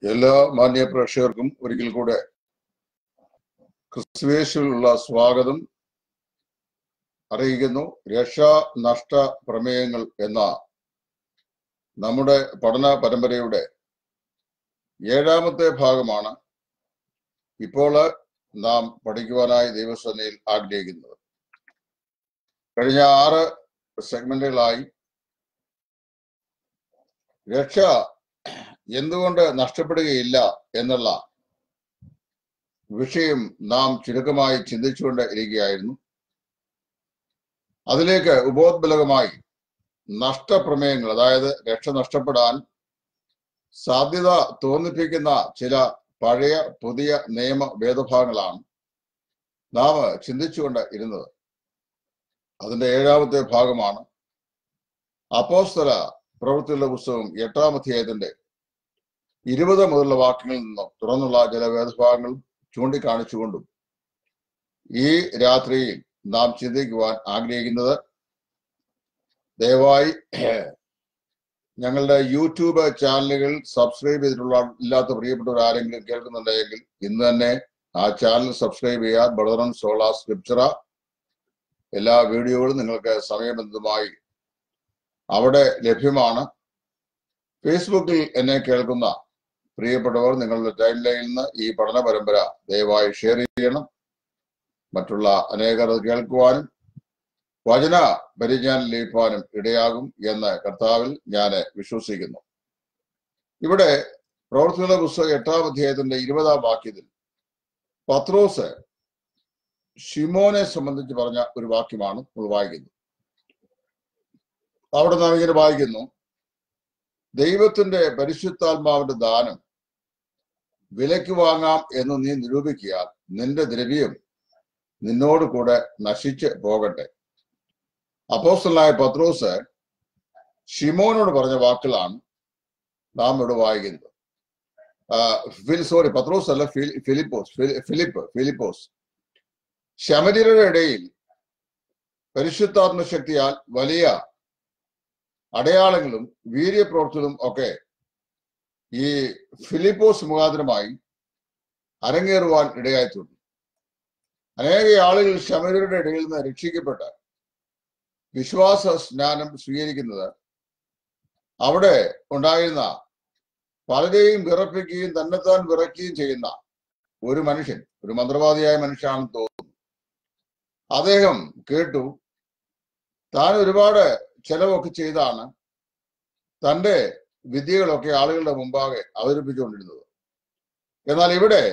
എല്ലാ മാന്യ പ്രേക്ഷകർക്കും ഒരിക്കൽ കൂടെ ക്രിസ്തുവേശുവിലുള്ള സ്വാഗതം അറിയിക്കുന്നു രക്ഷാ നഷ്ട പ്രമേയങ്ങൾ എന്ന നമ്മുടെ പഠന പരമ്പരയുടെ ഏഴാമത്തെ ഭാഗമാണ് ഇപ്പോൾ നാം പഠിക്കുവാനായി ദൈവസേനയിൽ ആഗ്രഹിക്കുന്നത് കഴിഞ്ഞ ആറ് സെഗ്മെന്റുകളായി രക്ഷ എന്തുകൊണ്ട് നഷ്ടപ്പെടുകയില്ല എന്നുള്ള വിഷയം നാം ചുരുക്കമായി ചിന്തിച്ചുകൊണ്ട് ഇരിക്കുകയായിരുന്നു അതിലേക്ക് ഉപോദ്ബലകമായി നഷ്ടപ്രമേയങ്ങൾ അതായത് രക്ഷ നഷ്ടപ്പെടാൻ സാധ്യത തോന്നിപ്പിക്കുന്ന ചില പഴയ പുതിയ നിയമ ഭേദഭാഗങ്ങളാണ് നാം ചിന്തിച്ചുകൊണ്ട് ഇരുന്നത് അതിന്റെ ഏഴാമത്തെ ഭാഗമാണ് അപ്പോസ്തല പ്രവൃത്തിയുള്ള പുസ്തകം എട്ടാം അധ്യായത്തിന്റെ ഇരുപത് മുതലുള്ള വാക്യങ്ങളിൽ നിന്നും തുറന്നുള്ള ചില വേദഭാഗങ്ങൾ ചൂണ്ടിക്കാണിച്ചുകൊണ്ടും ഈ രാത്രിയിൽ നാം ചിന്തിക്കുവാൻ ആഗ്രഹിക്കുന്നത് ദയവായി ഞങ്ങളുടെ യൂട്യൂബ് ചാനലുകൾ സബ്സ്ക്രൈബ് ചെയ്തിട്ടുള്ള ഇല്ലാത്ത പ്രിയപ്പെട്ടവർ ആരെങ്കിലും കേൾക്കുന്നുണ്ടെങ്കിൽ ഇന്ന് തന്നെ ആ ചാനൽ സബ്സ്ക്രൈബ് ചെയ്യാൻ ബർദറൻ സോള സ്ക്രിപ്ചറ എല്ലാ വീഡിയോകളും നിങ്ങൾക്ക് സമയബന്ധിതമായി അവിടെ ലഭ്യമാണ് ഫേസ്ബുക്കിൽ എന്നെ കേൾക്കുന്ന പ്രിയപ്പെട്ടവർ നിങ്ങളുടെ ടൈം ലൈനിൽ നിന്ന് ഈ പഠന പരമ്പര ദയവായി ഷെയർ ചെയ്യണം മറ്റുള്ള അനേകർ അത് കേൾക്കുവാനും വചന പരിജ്ഞാനം ലഭിക്കാനും ഇടയാകും എന്ന് കർത്താവിൽ ഞാൻ വിശ്വസിക്കുന്നു ഇവിടെ പ്രവർത്തികളുടെ പുസ്തകം എട്ടാം അധ്യായത്തിന്റെ ഇരുപതാം വാക്യത്തിൽ പത്രോസ് ഷിമോനെ സംബന്ധിച്ച് പറഞ്ഞ ഒരു വാക്യമാണ് നമ്മൾ വായിക്കുന്നത് അവിടെ നാം ഇങ്ങനെ വായിക്കുന്നു ദൈവത്തിന്റെ പരിശുദ്ധാത്മാവിന്റെ ദാനം വിലയ്ക്ക് വാങ്ങാം എന്ന് നീ നിരൂപിക്കിയാൽ നിന്റെ ദ്രവ്യം നിന്നോട് കൂടെ നശിച്ച് പോകട്ടെ അപ്പോസ്റ്റലായ പത്രോസ് ഷിമോനോട് പറഞ്ഞ വാക്കുകളാണ് നാം ഇവിടെ വായിക്കുന്നത് സോറി പത്രോസ് അല്ല ഫിലിപ്പോസ് ഫിലിപ്പ് ഫിലിപ്പോസ് ശമരിയുടെ ഇടയിൽ പരിശുദ്ധാത്മ ശക്തിയാൽ വലിയ അടയാളങ്ങളും വീര്യപ്രവർത്തനവും ഒക്കെ ഈ ഫിലിപ്പോസ് മുഖാന്തരമായി അരങ്ങേറുവാൻ ഇടയായിട്ടുണ്ട് അനേക ആളുകൾ ശമരരുടെ ഇടയിൽ നിന്ന് രക്ഷിക്കപ്പെട്ട വിശ്വാസ സ്നാനം സ്വീകരിക്കുന്നത് അവിടെ ഉണ്ടായിരുന്ന പലരെയും വിറപ്പിക്കുകയും തന്നെത്താൻ വിറയ്ക്കുകയും ചെയ്യുന്ന ഒരു മനുഷ്യൻ ഒരു മന്ത്രവാദിയായ മനുഷ്യനാണെന്ന് തോന്നുന്നു അദ്ദേഹം കേട്ടു താൻ ഒരുപാട് ചെലവൊക്കെ ചെയ്താണ് തന്റെ വിദ്യകളൊക്കെ ആളുകളുടെ മുമ്പാകെ അവതരിപ്പിച്ചുകൊണ്ടിരുന്നത് എന്നാൽ ഇവിടെ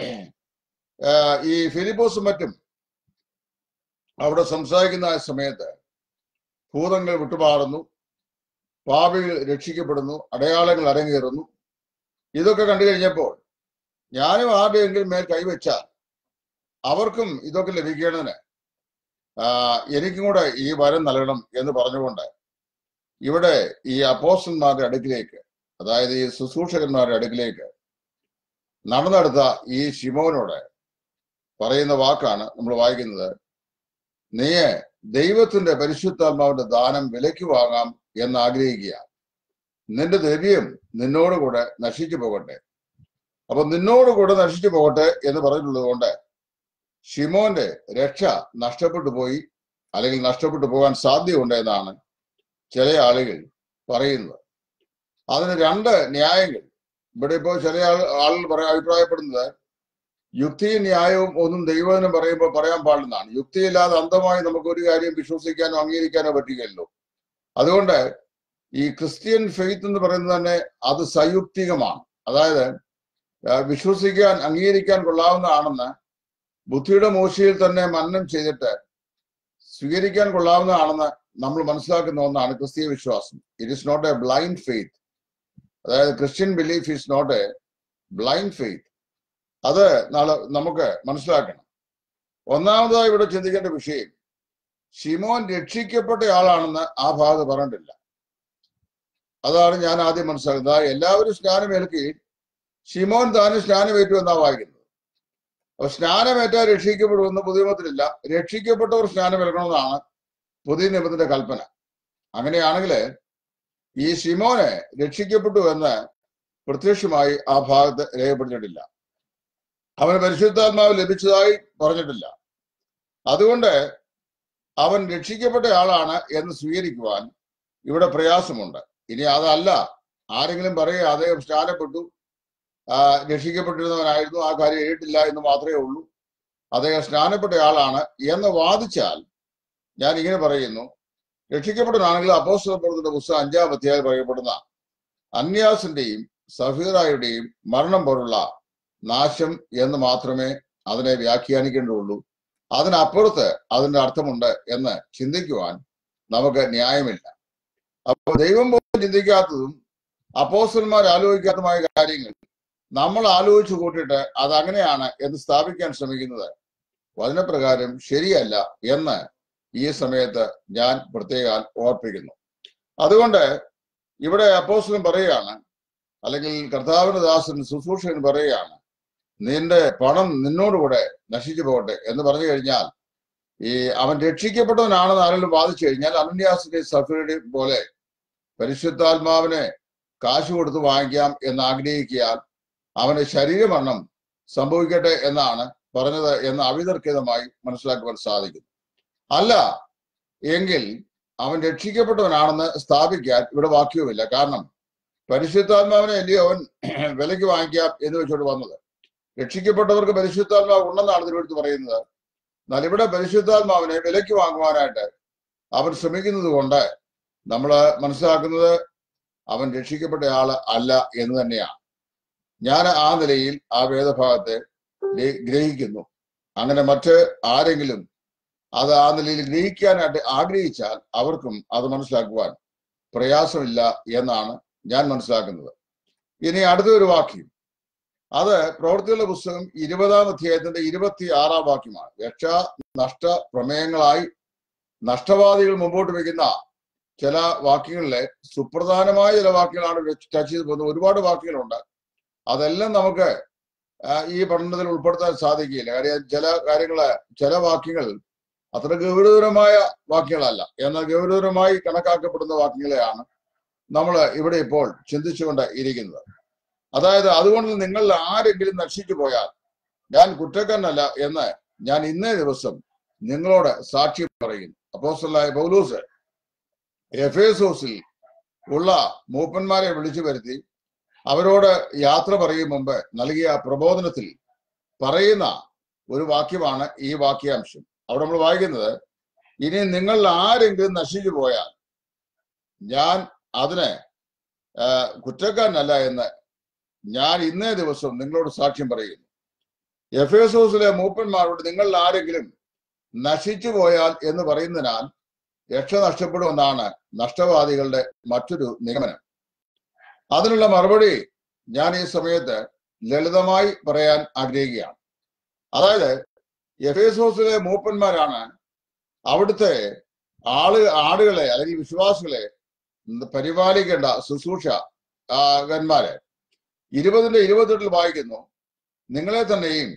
ഈ ഫിലിപ്പോസും മറ്റും അവിടെ സംസാരിക്കുന്ന സമയത്ത് ഭൂതങ്ങൾ വിട്ടുമാറുന്നു പാപികൾ രക്ഷിക്കപ്പെടുന്നു അടയാളങ്ങൾ അരങ്ങേറുന്നു ഇതൊക്കെ കണ്ടു കഴിഞ്ഞപ്പോൾ ഞാനും ആരുടെയെങ്കിലും മേൽ കൈവച്ചാൽ അവർക്കും ഇതൊക്കെ ലഭിക്കേണ്ടതിന് എനിക്കും കൂടെ ഈ വരം നൽകണം എന്ന് പറഞ്ഞുകൊണ്ട് ഇവിടെ ഈ അപ്പോസ്റ്റന്മാരുടെ അടുക്കിലേക്ക് അതായത് ഈ ശുശ്രൂഷകന്മാരുടെ അടുക്കിലേക്ക് നടന്നെടുത്ത ഈ ഷിമോനോട് പറയുന്ന വാക്കാണ് നമ്മൾ വായിക്കുന്നത് നീ ദൈവത്തിന്റെ പരിശുദ്ധാത്മാവിന്റെ ദാനം വിലയ്ക്ക് വാങ്ങാം എന്ന് ആഗ്രഹിക്കുക നിന്റെ ദ്രവ്യം നിന്നോടുകൂടെ നശിച്ചു പോകട്ടെ അപ്പൊ നിന്നോടുകൂടെ നശിച്ചു പോകട്ടെ എന്ന് പറഞ്ഞിട്ടുള്ളത് കൊണ്ട് ഷിമോന്റെ രക്ഷ നഷ്ടപ്പെട്ടു പോയി അല്ലെങ്കിൽ നഷ്ടപ്പെട്ടു പോകാൻ സാധ്യതയുണ്ട് എന്നാണ് ചില ആളുകൾ പറയുന്നത് അതിന് രണ്ട് ന്യായങ്ങൾ ഇവിടെ ഇപ്പോൾ ചില ആൾ ആളുകൾ പറയാൻ അഭിപ്രായപ്പെടുന്നത് യുക്തിയും ന്യായവും ഒന്നും ദൈവത്തിനും പറയുമ്പോൾ പറയാൻ പാടുന്നതാണ് യുക്തിയില്ലാതെ അന്ധമായി നമുക്ക് ഒരു കാര്യം വിശ്വസിക്കാനോ അംഗീകരിക്കാനോ പറ്റുകയല്ലോ അതുകൊണ്ട് ഈ ക്രിസ്ത്യൻ ഫെയ്ത്ത് എന്ന് പറയുന്നത് തന്നെ അത് സയുക്തികമാണ് അതായത് വിശ്വസിക്കാൻ അംഗീകരിക്കാൻ കൊള്ളാവുന്നതാണെന്ന് ബുദ്ധിയുടെ മൂശയിൽ തന്നെ മന്നം ചെയ്തിട്ട് സ്വീകരിക്കാൻ കൊള്ളാവുന്നതാണെന്ന് നമ്മൾ മനസ്സിലാക്കുന്ന ഒന്നാണ് ക്രിസ്തീയ വിശ്വാസം it is not a blind faith അതായത് Christian belief is not a blind faith അത് നാളെ നമുക്ക് മനസ്സിലാക്കണം ഒന്നാമതായി ഇവിടെ ചിന്തിക്കേണ്ട വിഷയം ഷിമോൻ രക്ഷിക്കപ്പെട്ട ആളാണെന്ന് ആ ഭാഗത്ത് പറഞ്ഞിട്ടില്ല അതാണ് ഞാൻ ആദ്യം മനസ്സിലാക്കുന്നത് അതായത് എല്ലാവരും സ്നാനമേൽക്കുകയും ഷിമോൻ താനും സ്നാനമേറ്റു എന്നാ വായിക്കുന്നത് അപ്പൊ സ്നാനമേറ്റാൽ രക്ഷിക്കപ്പെടുമെന്ന് പുതിയ നിയമത്തിലില്ല രക്ഷിക്കപ്പെട്ടവർ സ്നാനമേൽക്കണമെന്നാണ് പുതിയ നിയമത്തിന്റെ കൽപ്പന അങ്ങനെയാണെങ്കിൽ ഈ ഷിമോനെ രക്ഷിക്കപ്പെട്ടു എന്ന് പ്രത്യക്ഷമായി ആ ഭാഗത്ത് രേഖപ്പെടുത്തിയിട്ടില്ല അവന് പരിശുദ്ധാത്മാവ് ലഭിച്ചതായി പറഞ്ഞിട്ടില്ല അതുകൊണ്ട് അവൻ രക്ഷിക്കപ്പെട്ട ആളാണ് എന്ന് സ്വീകരിക്കുവാൻ ഇവിടെ പ്രയാസമുണ്ട് ഇനി അതല്ല ആരെങ്കിലും പറയുക അദ്ദേഹം സ്നാനപ്പെട്ടു ആ, രക്ഷിക്കപ്പെട്ടിരുന്നവനായിരുന്നു ആ കാര്യം ഏറ്റില്ല എന്ന് മാത്രമേ ഉള്ളൂ അദ്ദേഹം സ്നാനപ്പെട്ട ആളാണ് എന്ന് വാദിച്ചാൽ ഞാൻ ഇങ്ങനെ പറയുന്നു രക്ഷിക്കപ്പെട്ടവനാണെങ്കിൽ അപ്പോസ്തലപ്രവൃത്തിയുടെ പുസ്തകം അഞ്ചാം അധ്യായം പറയപ്പെടുന്ന അന്യാസിന്റെയും സഫീറായുടെയും മരണം പോലുള്ള നാശം എന്ന് മാത്രമേ അതിനെ വ്യാഖ്യാനിക്കേണ്ടതുള്ളൂ അതിനപ്പുറത്ത് അതിന്റെ അർത്ഥമുണ്ട് എന്ന് ചിന്തിക്കുവാൻ നമുക്ക് ന്യായമില്ല അപ്പോൾ ദൈവം പോലും ചിന്തിക്കാത്തതും അപ്പോസ്റ്റന്മാർ ആലോചിക്കാത്തതുമായ കാര്യങ്ങൾ നമ്മൾ ആലോചിച്ചു കൂട്ടിയിട്ട് അത് അങ്ങനെയാണ് എന്ന് സ്ഥാപിക്കാൻ ശ്രമിക്കുന്നത് വചനപ്രകാരം ശരിയല്ല എന്ന് ഈ സമയത്ത് ഞാൻ പ്രത്യേകം ഓർപ്പിക്കുന്നു അതുകൊണ്ട് ഇവിടെ അപ്പോസ്റ്റലൻ പറയുകയാണ് അല്ലെങ്കിൽ കർത്താവിന്റെ ദാസൻ ശുശ്രൂഷകൻ പറയുകയാണ് നിന്റെ പണം നിന്നോടുകൂടെ നശിച്ചു പോകട്ടെ എന്ന് പറഞ്ഞു കഴിഞ്ഞാൽ ഈ അവൻ രക്ഷിക്കപ്പെട്ടവനാണെന്ന് ആരെങ്കിലും വാദിച്ചു കഴിഞ്ഞാൽ അനന്യാസിന്റെ സഫിയുടെ പോലെ പരിശുദ്ധാത്മാവിനെ കാശ് കൊടുത്ത് വാങ്ങിക്കാം എന്ന് ആഗ്രഹിക്കിയാൽ അവന് ശരീരമരണം സംഭവിക്കട്ടെ എന്നാണ് പറഞ്ഞത് എന്ന് അവിതർക്കിതമായി മനസ്സിലാക്കുവാൻ സാധിക്കുന്നു അല്ല എങ്കിൽ അവൻ രക്ഷിക്കപ്പെട്ടവനാണെന്ന് സ്ഥാപിക്കാൻ ഇവിടെ വാക്യവുമില്ല കാരണം പരിശുദ്ധാത്മാവിനെ അല്ലയോ അവൻ വിലയ്ക്ക് വാങ്ങിക്കാം എന്ന് വെച്ചോണ്ട് വന്നത് രക്ഷിക്കപ്പെട്ടവർക്ക് പരിശുദ്ധാത്മാവ് ഉണ്ടെന്നാണ് തിരുവടുത്ത് പറയുന്നത് എന്നാൽ ഇവിടെ പരിശുദ്ധാത്മാവിനെ വിലയ്ക്ക് വാങ്ങുവാനായിട്ട് അവൻ ശ്രമിക്കുന്നത് കൊണ്ട് നമ്മൾ മനസ്സിലാക്കുന്നത് അവൻ രക്ഷിക്കപ്പെട്ട ആള് അല്ല എന്ന് തന്നെയാണ് ഞാൻ ആ നിലയിൽ ആ വേദഭാഗത്തെ ഗ്രഹി- ഗ്രഹിക്കുന്നു അങ്ങനെ മറ്റ് ആരെങ്കിലും അത് ആ നിലയിൽ ഗ്രഹിക്കാനായിട്ട് ആഗ്രഹിച്ചാൽ അവർക്കും അത് മനസ്സിലാക്കുവാൻ പ്രയാസമില്ല എന്നാണ് ഞാൻ മനസ്സിലാക്കുന്നത് ഇനി അടുത്തൊരു വാക്യം അത് പ്രവൃത്തികളുടെ പുസ്തകം ഇരുപതാം അധ്യായത്തിന്റെ ഇരുപത്തി ആറാം വാക്യമാണ് രക്ഷ നഷ്ട പ്രമേയങ്ങളായി നഷ്ടവാദികൾ മുമ്പോട്ട് വയ്ക്കുന്ന ചില വാക്യങ്ങളിലെ സുപ്രധാനമായ ചില വാക്യങ്ങളാണ് ടച്ച് ചെയ്ത് പോകുന്നത് ഒരുപാട് വാക്യങ്ങളുണ്ട് അതെല്ലാം നമുക്ക് ആ, ഈ പഠനത്തിൽ ഉൾപ്പെടുത്താൻ സാധിക്കില്ല കാര്യം ചില കാര്യങ്ങള് ചില വാക്യങ്ങൾ അത്ര ഗൗരവതരമായ വാക്യങ്ങളല്ല എന്നാൽ ഗൗരവതരമായി കണക്കാക്കപ്പെടുന്ന വാക്യങ്ങളെയാണ് നമ്മൾ ഇവിടെ ഇപ്പോൾ ചിന്തിച്ചുകൊണ്ട് ഇരിക്കുന്നത് അതായത് അതുകൊണ്ട് നിങ്ങൾ ആരെങ്കിലും നശിച്ചു പോയാൽ ഞാൻ കുറ്റക്കാരനല്ല എന്ന് ഞാൻ ഇന്നേ ദിവസം നിങ്ങളോട് സാക്ഷ്യം പറയുന്നു അപ്പോസ്റ്റലായ പൗലൂസ് എഫേസോസിൽ ഉള്ള മൂപ്പന്മാരെ വിളിച്ചു വരുത്തി അവരോട് യാത്ര പറയും മുമ്പ് നൽകിയ പ്രബോധനത്തിൽ പറയുന്ന ഒരു വാക്യമാണ് ഈ വാക്യാംശം അവിടെ നമ്മൾ വായിക്കുന്നത് ഇനി നിങ്ങൾ ആരെങ്കിലും നശിച്ചു പോയാൽ ഞാൻ അതിന് ആ, കുറ്റക്കാരനല്ല എന്ന് ഞാൻ ഇന്നേ ദിവസം നിങ്ങളോട് സാക്ഷ്യം പറയുന്നു എഫേസോസിലെ മൂപ്പന്മാരോട് നിങ്ങൾ ആരെങ്കിലും നശിച്ചു പോയാൽ എന്ന് പറയുന്നതിനാൽ രക്ഷ നഷ്ടപ്പെടുമെന്നാണ് നഷ്ടവാദികളുടെ മറ്റൊരു നിഗമനം അതിനുള്ള മറുപടി ഞാൻ ഈ സമയത്ത് ലളിതമായി പറയാൻ ആഗ്രഹിക്കുകയാണ് അതായത് എഫേസോസിലെ മൂപ്പന്മാരാണ് അവിടുത്തെ ആള് ആടുകളെ അല്ലെങ്കിൽ വിശ്വാസികളെ പരിപാലിക്കേണ്ട ശുശ്രൂഷകന്മാരെ ഇരുപതിന്റെ ഇരുപത്തെട്ടിൽ വായിക്കുന്നു നിങ്ങളെ തന്നെയും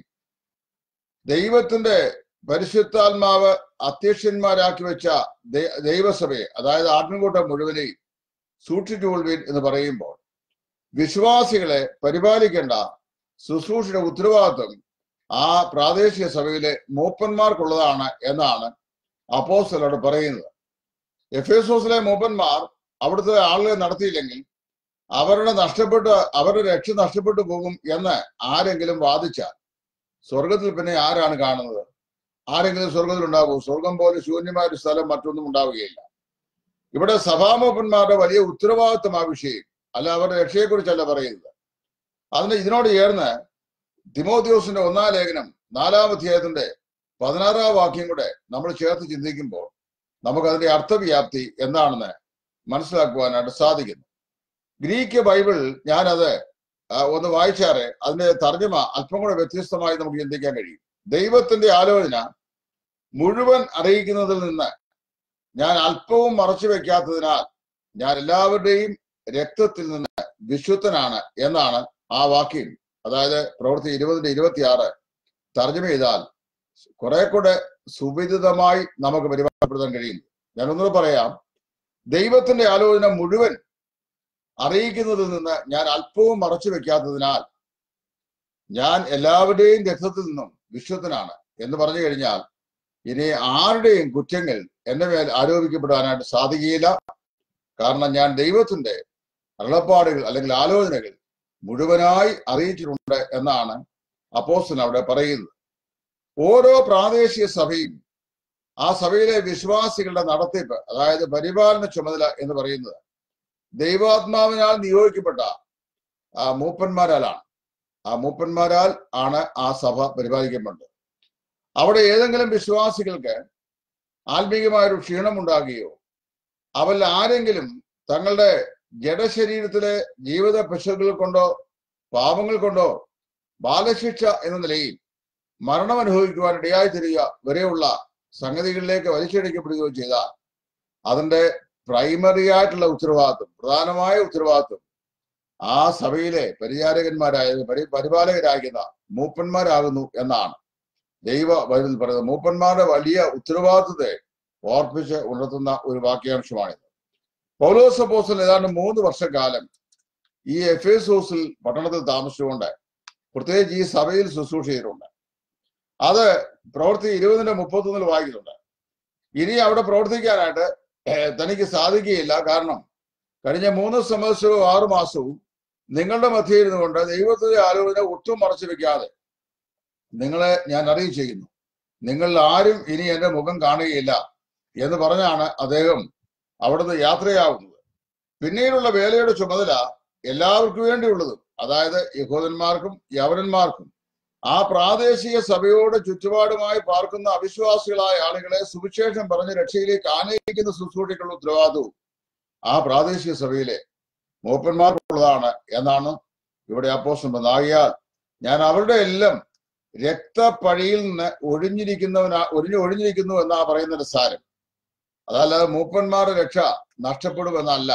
ദൈവത്തിന്റെ പരിശുദ്ധാത്മാവ് അധ്യക്ഷന്മാരാക്കി വെച്ച ദൈ- ദൈവസഭയെ അതായത് ആട്ടിൻകൂട്ടം മുഴുവനെയും സൂക്ഷിച്ചുകൊള്ളുവിൻ എന്ന് പറയുമ്പോൾ വിശ്വാസികളെ പരിപാലിക്കേണ്ട ശുശ്രൂഷയുടെ ഉത്തരവാദിത്വം ആ പ്രാദേശിക സഭയിലെ മൂപ്പന്മാർക്കുള്ളതാണ് എന്നാണ് അപ്പോസ്തലോട് പറയുന്നത് എഫേസോസിലെ മൂപ്പന്മാർ അവിടുത്തെ ആളുകളെ നടത്തിയില്ലെങ്കിൽ അവരുടെ നഷ്ടപ്പെട്ട് അവരുടെ രക്ഷ നഷ്ടപ്പെട്ടു പോകും എന്ന് ആരെങ്കിലും വാദിച്ചാൽ സ്വർഗത്തിൽ പിന്നെ ആരാണ് കാണുന്നത് ആരെങ്കിലും സ്വർഗത്തിൽ ഉണ്ടാകും സ്വർഗം പോലെ ശൂന്യമായ ഒരു സ്ഥലം മറ്റൊന്നും ഉണ്ടാവുകയില്ല ഇവിടെ സഭാമൂപ്പന്മാരുടെ വലിയ ഉത്തരവാദിത്വം ആ വിഷയം അല്ല അവരുടെ രക്ഷയെക്കുറിച്ചല്ല പറയുന്നത് അതിന് ഇതിനോട് ചേർന്ന് തിമോത്യോസിന്റെ ഒന്നാം ലേഖനം നാലാം അധ്യായത്തിന്റെ പതിനാറാം വാക്യം കൂടെ നമ്മൾ ചേർത്ത് ചിന്തിക്കുമ്പോൾ നമുക്ക് അതിന്റെ അർത്ഥവ്യാപ്തി എന്താണെന്ന് മനസ്സിലാക്കുവാനായിട്ട് സാധിക്കുന്നു ഗ്രീക്ക് ബൈബിൾ ഞാനത് ആ, ഒന്ന് വായിച്ചാറ് അതിന്റെ തർജ്ജമ അല്പം കൂടെ വ്യത്യസ്തമായി നമുക്ക് ചിന്തിക്കാൻ കഴിയും ദൈവത്തിന്റെ ആലോചന മുഴുവൻ അറിയിക്കുന്നതിൽ നിന്ന് ഞാൻ അല്പവും മറച്ചു വെക്കാത്തതിനാൽ ഞാൻ എല്ലാവരുടെയും രക്തത്തിൽ നിന്ന് വിശുദ്ധനാണ് എന്നാണ് ആ വാക്യം അതായത് പ്രവൃത്തി ഇരുപതിന്റെ ഇരുപത്തിയാറ് തർജ്ജമ ചെയ്താൽ കുറെ കൂടെ സുവിദിതമായി നമുക്ക് പരിപാടിപ്പെടുത്താൻ കഴിയും ഞാനൊന്നുകൂടെ പറയാം ദൈവത്തിന്റെ ആലോചന മുഴുവൻ അറിയിക്കുന്നതിൽ നിന്ന് ഞാൻ അല്പവും മറച്ചു വെക്കാത്തതിനാൽ ഞാൻ എല്ലാവരുടെയും രക്തത്തിൽ നിന്നും വിശ്വത്തിനാണ് എന്ന് പറഞ്ഞു കഴിഞ്ഞാൽ ഇനി ആരുടെയും കുറ്റങ്ങൾ എന്റെ മേൽ ആരോപിക്കപ്പെടാനായിട്ട് സാധിക്കുകയില്ല കാരണം ഞാൻ ദൈവത്തിന്റെ അരുളപ്പാടുകൾ അല്ലെങ്കിൽ ആലോചനകൾ മുഴുവനായി അറിയിച്ചിട്ടുണ്ട് എന്നാണ് അപ്പോസ്റ്റൻ അവിടെ പറയുന്നത് ഓരോ പ്രാദേശിക സഭയും ആ സഭയിലെ വിശ്വാസികളുടെ നടത്തിപ്പ് അതായത് പരിപാലന ചുമതല എന്ന് പറയുന്നത് ദൈവാത്മാവിനാൽ നിയോഗിക്കപ്പെട്ട ആ മൂപ്പന്മാരാലാണ് ആ മൂപ്പന്മാരാൽ ആണ് ആ സഭ പരിപാലിക്കപ്പെടുന്നത് അവിടെ ഏതെങ്കിലും വിശ്വാസികൾക്ക് ആത്മീയമായൊരു ക്ഷീണം ഉണ്ടാകുകയോ അവരിൽ ആരെങ്കിലും തങ്ങളുടെ ജഡശരീരത്തിലെ ജീവിത പിശകുകൾ കൊണ്ടോ പാപങ്ങൾ കൊണ്ടോ ബാലശിക്ഷ എന്ന നിലയിൽ മരണം അനുഭവിക്കുവാൻ ഇടയായി തരിക വരെയുള്ള സംഗതികളിലേക്ക് വലിച്ചടിക്കപ്പെടുകയോ ചെയ്താൽ അതിന്റെ പ്രൈമറി ആയിട്ടുള്ള ഉത്തരവാദിത്വം പ്രധാനമായ ഉത്തരവാദിത്വം ആ സഭയിലെ പരിചാരകന്മാരായ പരി പരിപാലകരാകുന്ന മൂപ്പന്മാരാകുന്നു എന്നാണ് ദൈവ ബൈബിൾ പറയുന്നത് മൂപ്പന്മാരുടെ വലിയ ഉത്തരവാദിത്വത്തെ ഓർപ്പിച്ച് ഉണർത്തുന്ന ഒരു വാക്യാംശമാണിത് പൗലോസ് അപ്പോസ്റ്റൽ ഏതാണ്ട് മൂന്ന് വർഷക്കാലം ഈ എഫേസോസിൽ പട്ടണത്തിൽ താമസിച്ചുകൊണ്ട് പ്രത്യേകിച്ച് ഈ സഭയിൽ ശുശ്രൂഷ ചെയ്തിട്ടുണ്ട് അത് പ്രവൃത്തി ഇരുപതിന്റെ മുപ്പത്തൊന്നിൽ വായിക്കുന്നുണ്ട് ഇനി അവിടെ പ്രവർത്തിക്കാനായിട്ട് ഏഹ്, തനിക്ക് സാധിക്കുകയില്ല കാരണം കഴിഞ്ഞ മൂന്ന് സംവത്സരവും ആറു മാസവും നിങ്ങളുടെ മധ്യയിൽ ഇരുന്നുകൊണ്ട് ദൈവത്തിന്റെ ആലോചന ഒട്ടും മറച്ചു വെക്കാതെ നിങ്ങളെ ഞാൻ അറിയിച്ചിരിക്കുന്നു നിങ്ങൾ ആരും ഇനി എന്റെ മുഖം കാണുകയില്ല എന്ന് പറഞ്ഞാണ് അദ്ദേഹം അവിടുന്ന് യാത്രയാവുന്നത് പിന്നീടുള്ള വേലയുടെ ചുമതല എല്ലാവർക്കും വേണ്ടിയുള്ളതും അതായത് യഹൂദന്മാർക്കും യവനന്മാർക്കും ആ പ്രാദേശിക സഭയോട് ചുറ്റുപാടുമായി പാർക്കുന്ന അവിശ്വാസികളായ ആളുകളെ സുവിശേഷം പറഞ്ഞ് രക്ഷയിലേക്ക് ആനയിക്കുന്ന ശുശ്രൂഷയ്ക്കുള്ള ഉത്തരവാദിത്വവും ആ പ്രാദേശിക സഭയിലെ മൂപ്പന്മാർക്കുള്ളതാണ് എന്നാണ് ഇവിടെ അപ്പോസ്റ്റൻ പറഞ്ഞത് ആകിയാൽ ഞാൻ അവരുടെ എല്ലാം രക്തപ്പഴിയിൽ നിന്ന് ഒഴിഞ്ഞിരിക്കുന്നവനാ ഒഴിഞ്ഞു ഒഴിഞ്ഞിരിക്കുന്നു എന്നാ പറയുന്നതിന്റെ സാരം അതല്ലാതെ മൂപ്പന്മാരുടെ രക്ഷ നഷ്ടപ്പെടുമെന്നല്ല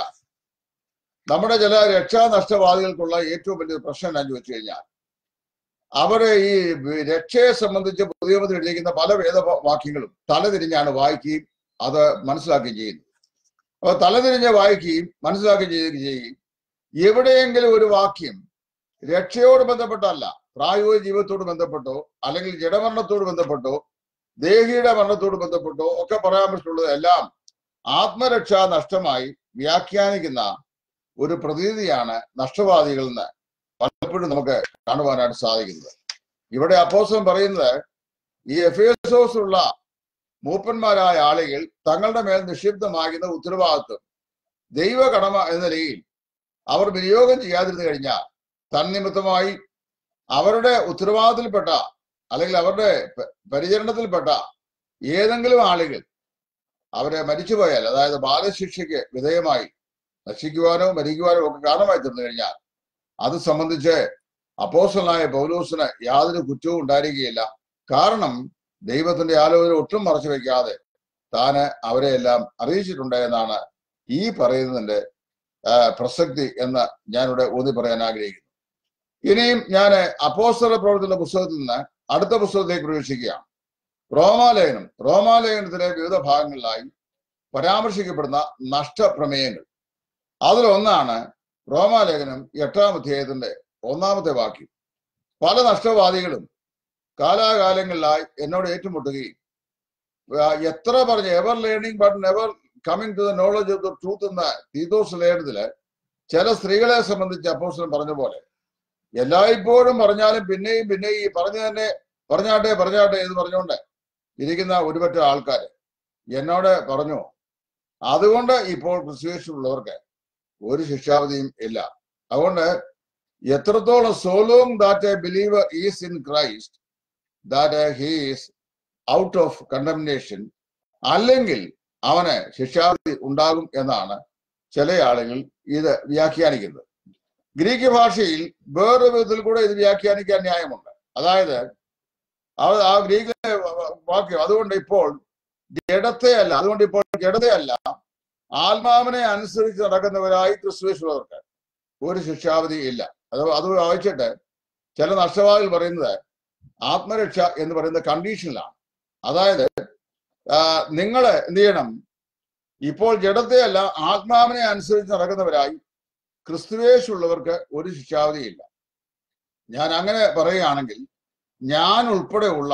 നമ്മുടെ ചില രക്ഷാ നഷ്ടവാദികൾക്കുള്ള ഏറ്റവും വലിയ പ്രശ്നം എന്താണെന്ന് വെച്ച് കഴിഞ്ഞാൽ അവര് ഈ രക്ഷയെ സംബന്ധിച്ച് പുതിയ മുതൽ എഴുതിയിരിക്കുന്ന പല വേദവാക്യങ്ങളും തലതിരിഞ്ഞാണ് വായിക്കുകയും അത് മനസ്സിലാക്കുകയും ചെയ്യുന്നത് അപ്പൊ തലതിരിഞ്ഞ് വായിക്കുകയും മനസ്സിലാക്കുകയും ചെയ്യുകയും ചെയ്യും എവിടെയെങ്കിലും ഒരു വാക്യം രക്ഷയോട് ബന്ധപ്പെട്ടല്ല പ്രായോഗിക ജീവിതത്തോട് ബന്ധപ്പെട്ടോ അല്ലെങ്കിൽ ജഡമരണത്തോട് ബന്ധപ്പെട്ടോ ദേഹിയുടെ മരണത്തോട് ബന്ധപ്പെട്ടോ ഒക്കെ പരാമർശിച്ചുള്ളത് എല്ലാം ആത്മരക്ഷ നഷ്ടമായി വ്യാഖ്യാനിക്കുന്ന ഒരു പ്രതീതിയാണ് നഷ്ടവാദികളിൽ നിന്ന് പലപ്പോഴും നമുക്ക് കാണുവാനായിട്ട് സാധിക്കുന്നത് ഇവിടെ അപ്പോസ്റ്റലൻ പറയുന്നത് ഈ എഫേസോസിലുള്ള മൂപ്പന്മാരായ ആളുകൾ തങ്ങളുടെ മേൽ നിക്ഷിപ്തമാകുന്ന ഉത്തരവാദിത്വം ദൈവ കടമ എന്ന നിലയിൽ അവർ വിനിയോഗം ചെയ്യാതിരുന്നു കഴിഞ്ഞാൽ തന്നിമിത്തമായി അവരുടെ ഉത്തരവാദിത്തത്തിൽപ്പെട്ട അല്ലെങ്കിൽ അവരുടെ പ- പരിചരണത്തിൽപ്പെട്ട ഏതെങ്കിലും ആളുകൾ അവരെ മരിച്ചുപോയാൽ അതായത് ബാലശിക്ഷയ്ക്ക് വിധേയമായി നശിക്കുവാനോ മരിക്കുവാനോ ഒക്കെ കാരണമായി തീർന്നു കഴിഞ്ഞാൽ അത് സംബന്ധിച്ച് അപ്പോസ്റ്റലായ പൗലോസിന് യാതൊരു കുറ്റവും ഉണ്ടായിരിക്കുകയില്ല കാരണം ദൈവത്തിന്റെ ആലോചന ഒട്ടും മറച്ചു വെക്കാതെ താന് അവരെ എല്ലാം അറിയിച്ചിട്ടുണ്ട് എന്നാണ് ഈ പറയുന്നതിന്റെ ആ, പ്രസക്തി എന്ന് ഞാനിവിടെ ഊന്നി പറയാൻ ആഗ്രഹിക്കുന്നു ഇനിയും ഞാൻ അപ്പോസ്തല പ്രവർത്തന പുസ്തകത്തിൽ നിന്ന് അടുത്ത പുസ്തകത്തിലേക്ക് പ്രവേശിക്കുകയാണ് റോമാലേഖനം റോമാലേഖനത്തിലെ വിവിധ ഭാഗങ്ങളിലായി പരാമർശിക്കപ്പെടുന്ന നഷ്ടപ്രമേയങ്ങൾ അതിലൊന്നാണ് റോമാലേഖനം എട്ടാം അധ്യായത്തിന്റെ ഒന്നാമത്തെ വാക്യം പല നഷ്ടവാദികളും കാലാകാലങ്ങളിലായി എന്നോട് ഏറ്റുമുട്ടുകയും ആ, എത്ര പറഞ്ഞ് ever learning but never coming to the knowledge of the truth എന്ന തീതോസ് ലേഖനത്തില് ചില സ്ത്രീകളെ സംബന്ധിച്ച് അപ്പോസ്റ്റലൻ പറഞ്ഞ പോലെ എല്ലായ്പ്പോഴും പറഞ്ഞാലും പിന്നെയും പിന്നെയും ഈ പറഞ്ഞു തന്നെ പറഞ്ഞാട്ടെ പറഞ്ഞാട്ടെ എന്ന് പറഞ്ഞുകൊണ്ട് ഇരിക്കുന്ന ഒരുപറ്റ ആൾക്കാര് എന്നോട് പറഞ്ഞു അതുകൊണ്ട് ഇപ്പോൾ ക്രിസ്തുവേഷനുള്ളവർക്ക് ഒരു ശിക്ഷാവധിയും ഇല്ല അതുകൊണ്ട് എത്രത്തോളം so long that a believer is in Christ that he's out of condemnation അല്ലെങ്കിൽ അവന് ശിക്ഷാവധി ഉണ്ടാകും എന്നാണ് ചില ആളുകൾ ഇത് വ്യാഖ്യാനിക്കുന്നത് ഗ്രീക്ക് ഭാഷയിൽ വേറൊരു വിധത്തിൽ കൂടെ ഇത് വ്യാഖ്യാനിക്കാൻ ന്യായമുണ്ട് അതായത് ആ- ആ ഗ്രീക്ക് വാക്യം അതുകൊണ്ട് ഇപ്പോൾ ജഡത്തെ അല്ല അതുകൊണ്ട് ഇപ്പോൾ ജഡതയല്ല ആത്മാവിനെ അനുസരിച്ച് നടക്കുന്നവരായി ക്രിസ്തുവേശ്വരർക്ക് ഒരു ശിക്ഷാവധി ഇല്ല അത് അത് വായിച്ചിട്ട് ചില നഷ്ടവാദികൾ പറയുന്നത് ആത്മരക്ഷ എന്ന് പറയുന്ന കണ്ടീഷനിലാണ് അതായത് നിങ്ങൾ എന്ത് ചെയ്യണം ഇപ്പോൾ ജഡത്തെ അല്ല ആത്മാവിനെ അനുസരിച്ച് നടക്കുന്നവരായി ക്രിസ്തുവേശുള്ളവർക്ക് ഒരു ശിക്ഷാവധിയില്ല ഞാൻ അങ്ങനെ പറയുകയാണെങ്കിൽ ഞാൻ ഉൾപ്പെടെയുള്ള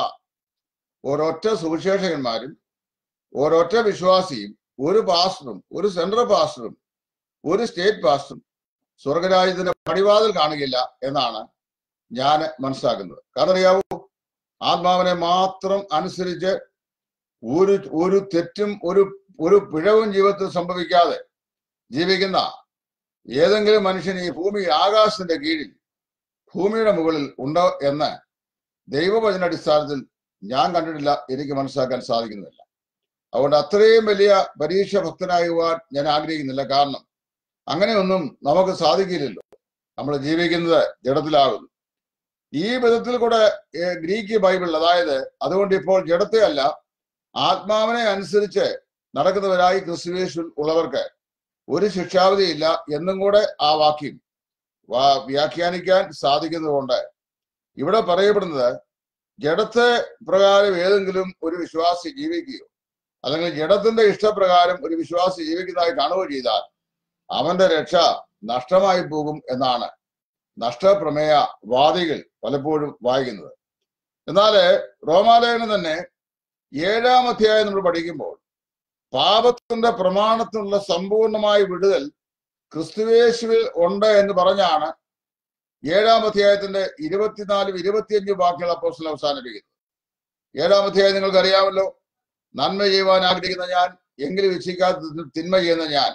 ഒരൊറ്റ സുവിശേഷകന്മാരും ഒരൊറ്റ വിശ്വാസിയും ഒരു പാസ്റ്ററും ഒരു സെൻട്രൽ പാസ്റ്ററും ഒരു സ്റ്റേറ്റ് പാസ്റ്ററും സ്വർഗരാജ്യത്തിന്റെ പടിവാതിൽ കാണുകയില്ല എന്നാണ് ഞാൻ മനസ്സിലാക്കുന്നത് കാരണം അറിയാവൂ ആത്മാവിനെ മാത്രം അനുസരിച്ച് ഒരു ഒരു തെറ്റും ഒരു ഒരു പിഴവും ജീവിതത്തിൽ സംഭവിക്കാതെ ജീവിക്കുന്ന ഏതെങ്കിലും മനുഷ്യൻ ഈ ഭൂമി ആകാശത്തിന്റെ കീഴിൽ ഭൂമിയുടെ മുകളിൽ ഉണ്ടോ എന്ന് ദൈവവചന അടിസ്ഥാനത്തിൽ ഞാൻ കണ്ടിട്ടില്ല എനിക്ക് മനസ്സിലാക്കാൻ സാധിക്കുന്നില്ല അതുകൊണ്ട് അത്രയും വലിയ പരീക്ഷ ഭക്തനാകുവാൻ ഞാൻ ആഗ്രഹിക്കുന്നില്ല കാരണം അങ്ങനെയൊന്നും നമുക്ക് സാധിക്കില്ലല്ലോ നമ്മൾ ജീവിക്കുന്നത് ജഡത്തിലാകുന്നു ഈ വിധത്തിൽ കൂടെ ഏർ, ഗ്രീക്ക് ബൈബിൾ അതായത് അതുകൊണ്ട് ഇപ്പോൾ ജഡത്തെ അല്ല ആത്മാവിനെ അനുസരിച്ച് നടക്കുന്നവരായി ക്രിസ്തുവേശു ഉള്ളവർക്ക് ഒരു ശിക്ഷാവധിയില്ല എന്നും കൂടെ ആ വാക്യം വാ- വ്യാഖ്യാനിക്കാൻ സാധിക്കുന്നതുകൊണ്ട് ഇവിടെ പറയപ്പെടുന്നത് ജഡത്തെ പ്രകാരം ഏതെങ്കിലും ഒരു വിശ്വാസി ജീവിക്കുകയോ അല്ലെങ്കിൽ ജഡത്തിന്റെ ഇഷ്ടപ്രകാരം ഒരു വിശ്വാസി ജീവിക്കുന്നതായി കാണുകയോ ചെയ്താൽ അവന്റെ രക്ഷ നഷ്ടമായി പോകും എന്നാണ് നഷ്ടപ്രമേയ വാദികൾ പലപ്പോഴും വായിക്കുന്നത് എന്നാല് റോമാലേഖനം തന്നെ ഏഴാം അധ്യായം നമ്മൾ പഠിക്കുമ്പോൾ പാപത്തിന്റെ പ്രമാണത്തിനുള്ള സമ്പൂർണമായ വിടുതൽ ക്രിസ്തുവേശുവിൽ ഉണ്ട് എന്ന് പറഞ്ഞാണ് ഏഴാം അധ്യായത്തിന്റെ ഇരുപത്തിനാലും ഇരുപത്തിയഞ്ചും വാക്യങ്ങൾ അപ്പോസ്റ്റൽ അവസാനിപ്പിക്കുന്നത് ഏഴാം അധ്യായം നിങ്ങൾക്ക് അറിയാമല്ലോ നന്മ ചെയ്യുവാൻ ആഗ്രഹിക്കുന്ന ഞാൻ എങ്കിലും ഇച്ഛിക്കാത്ത തിന്മ ചെയ്യുന്ന ഞാൻ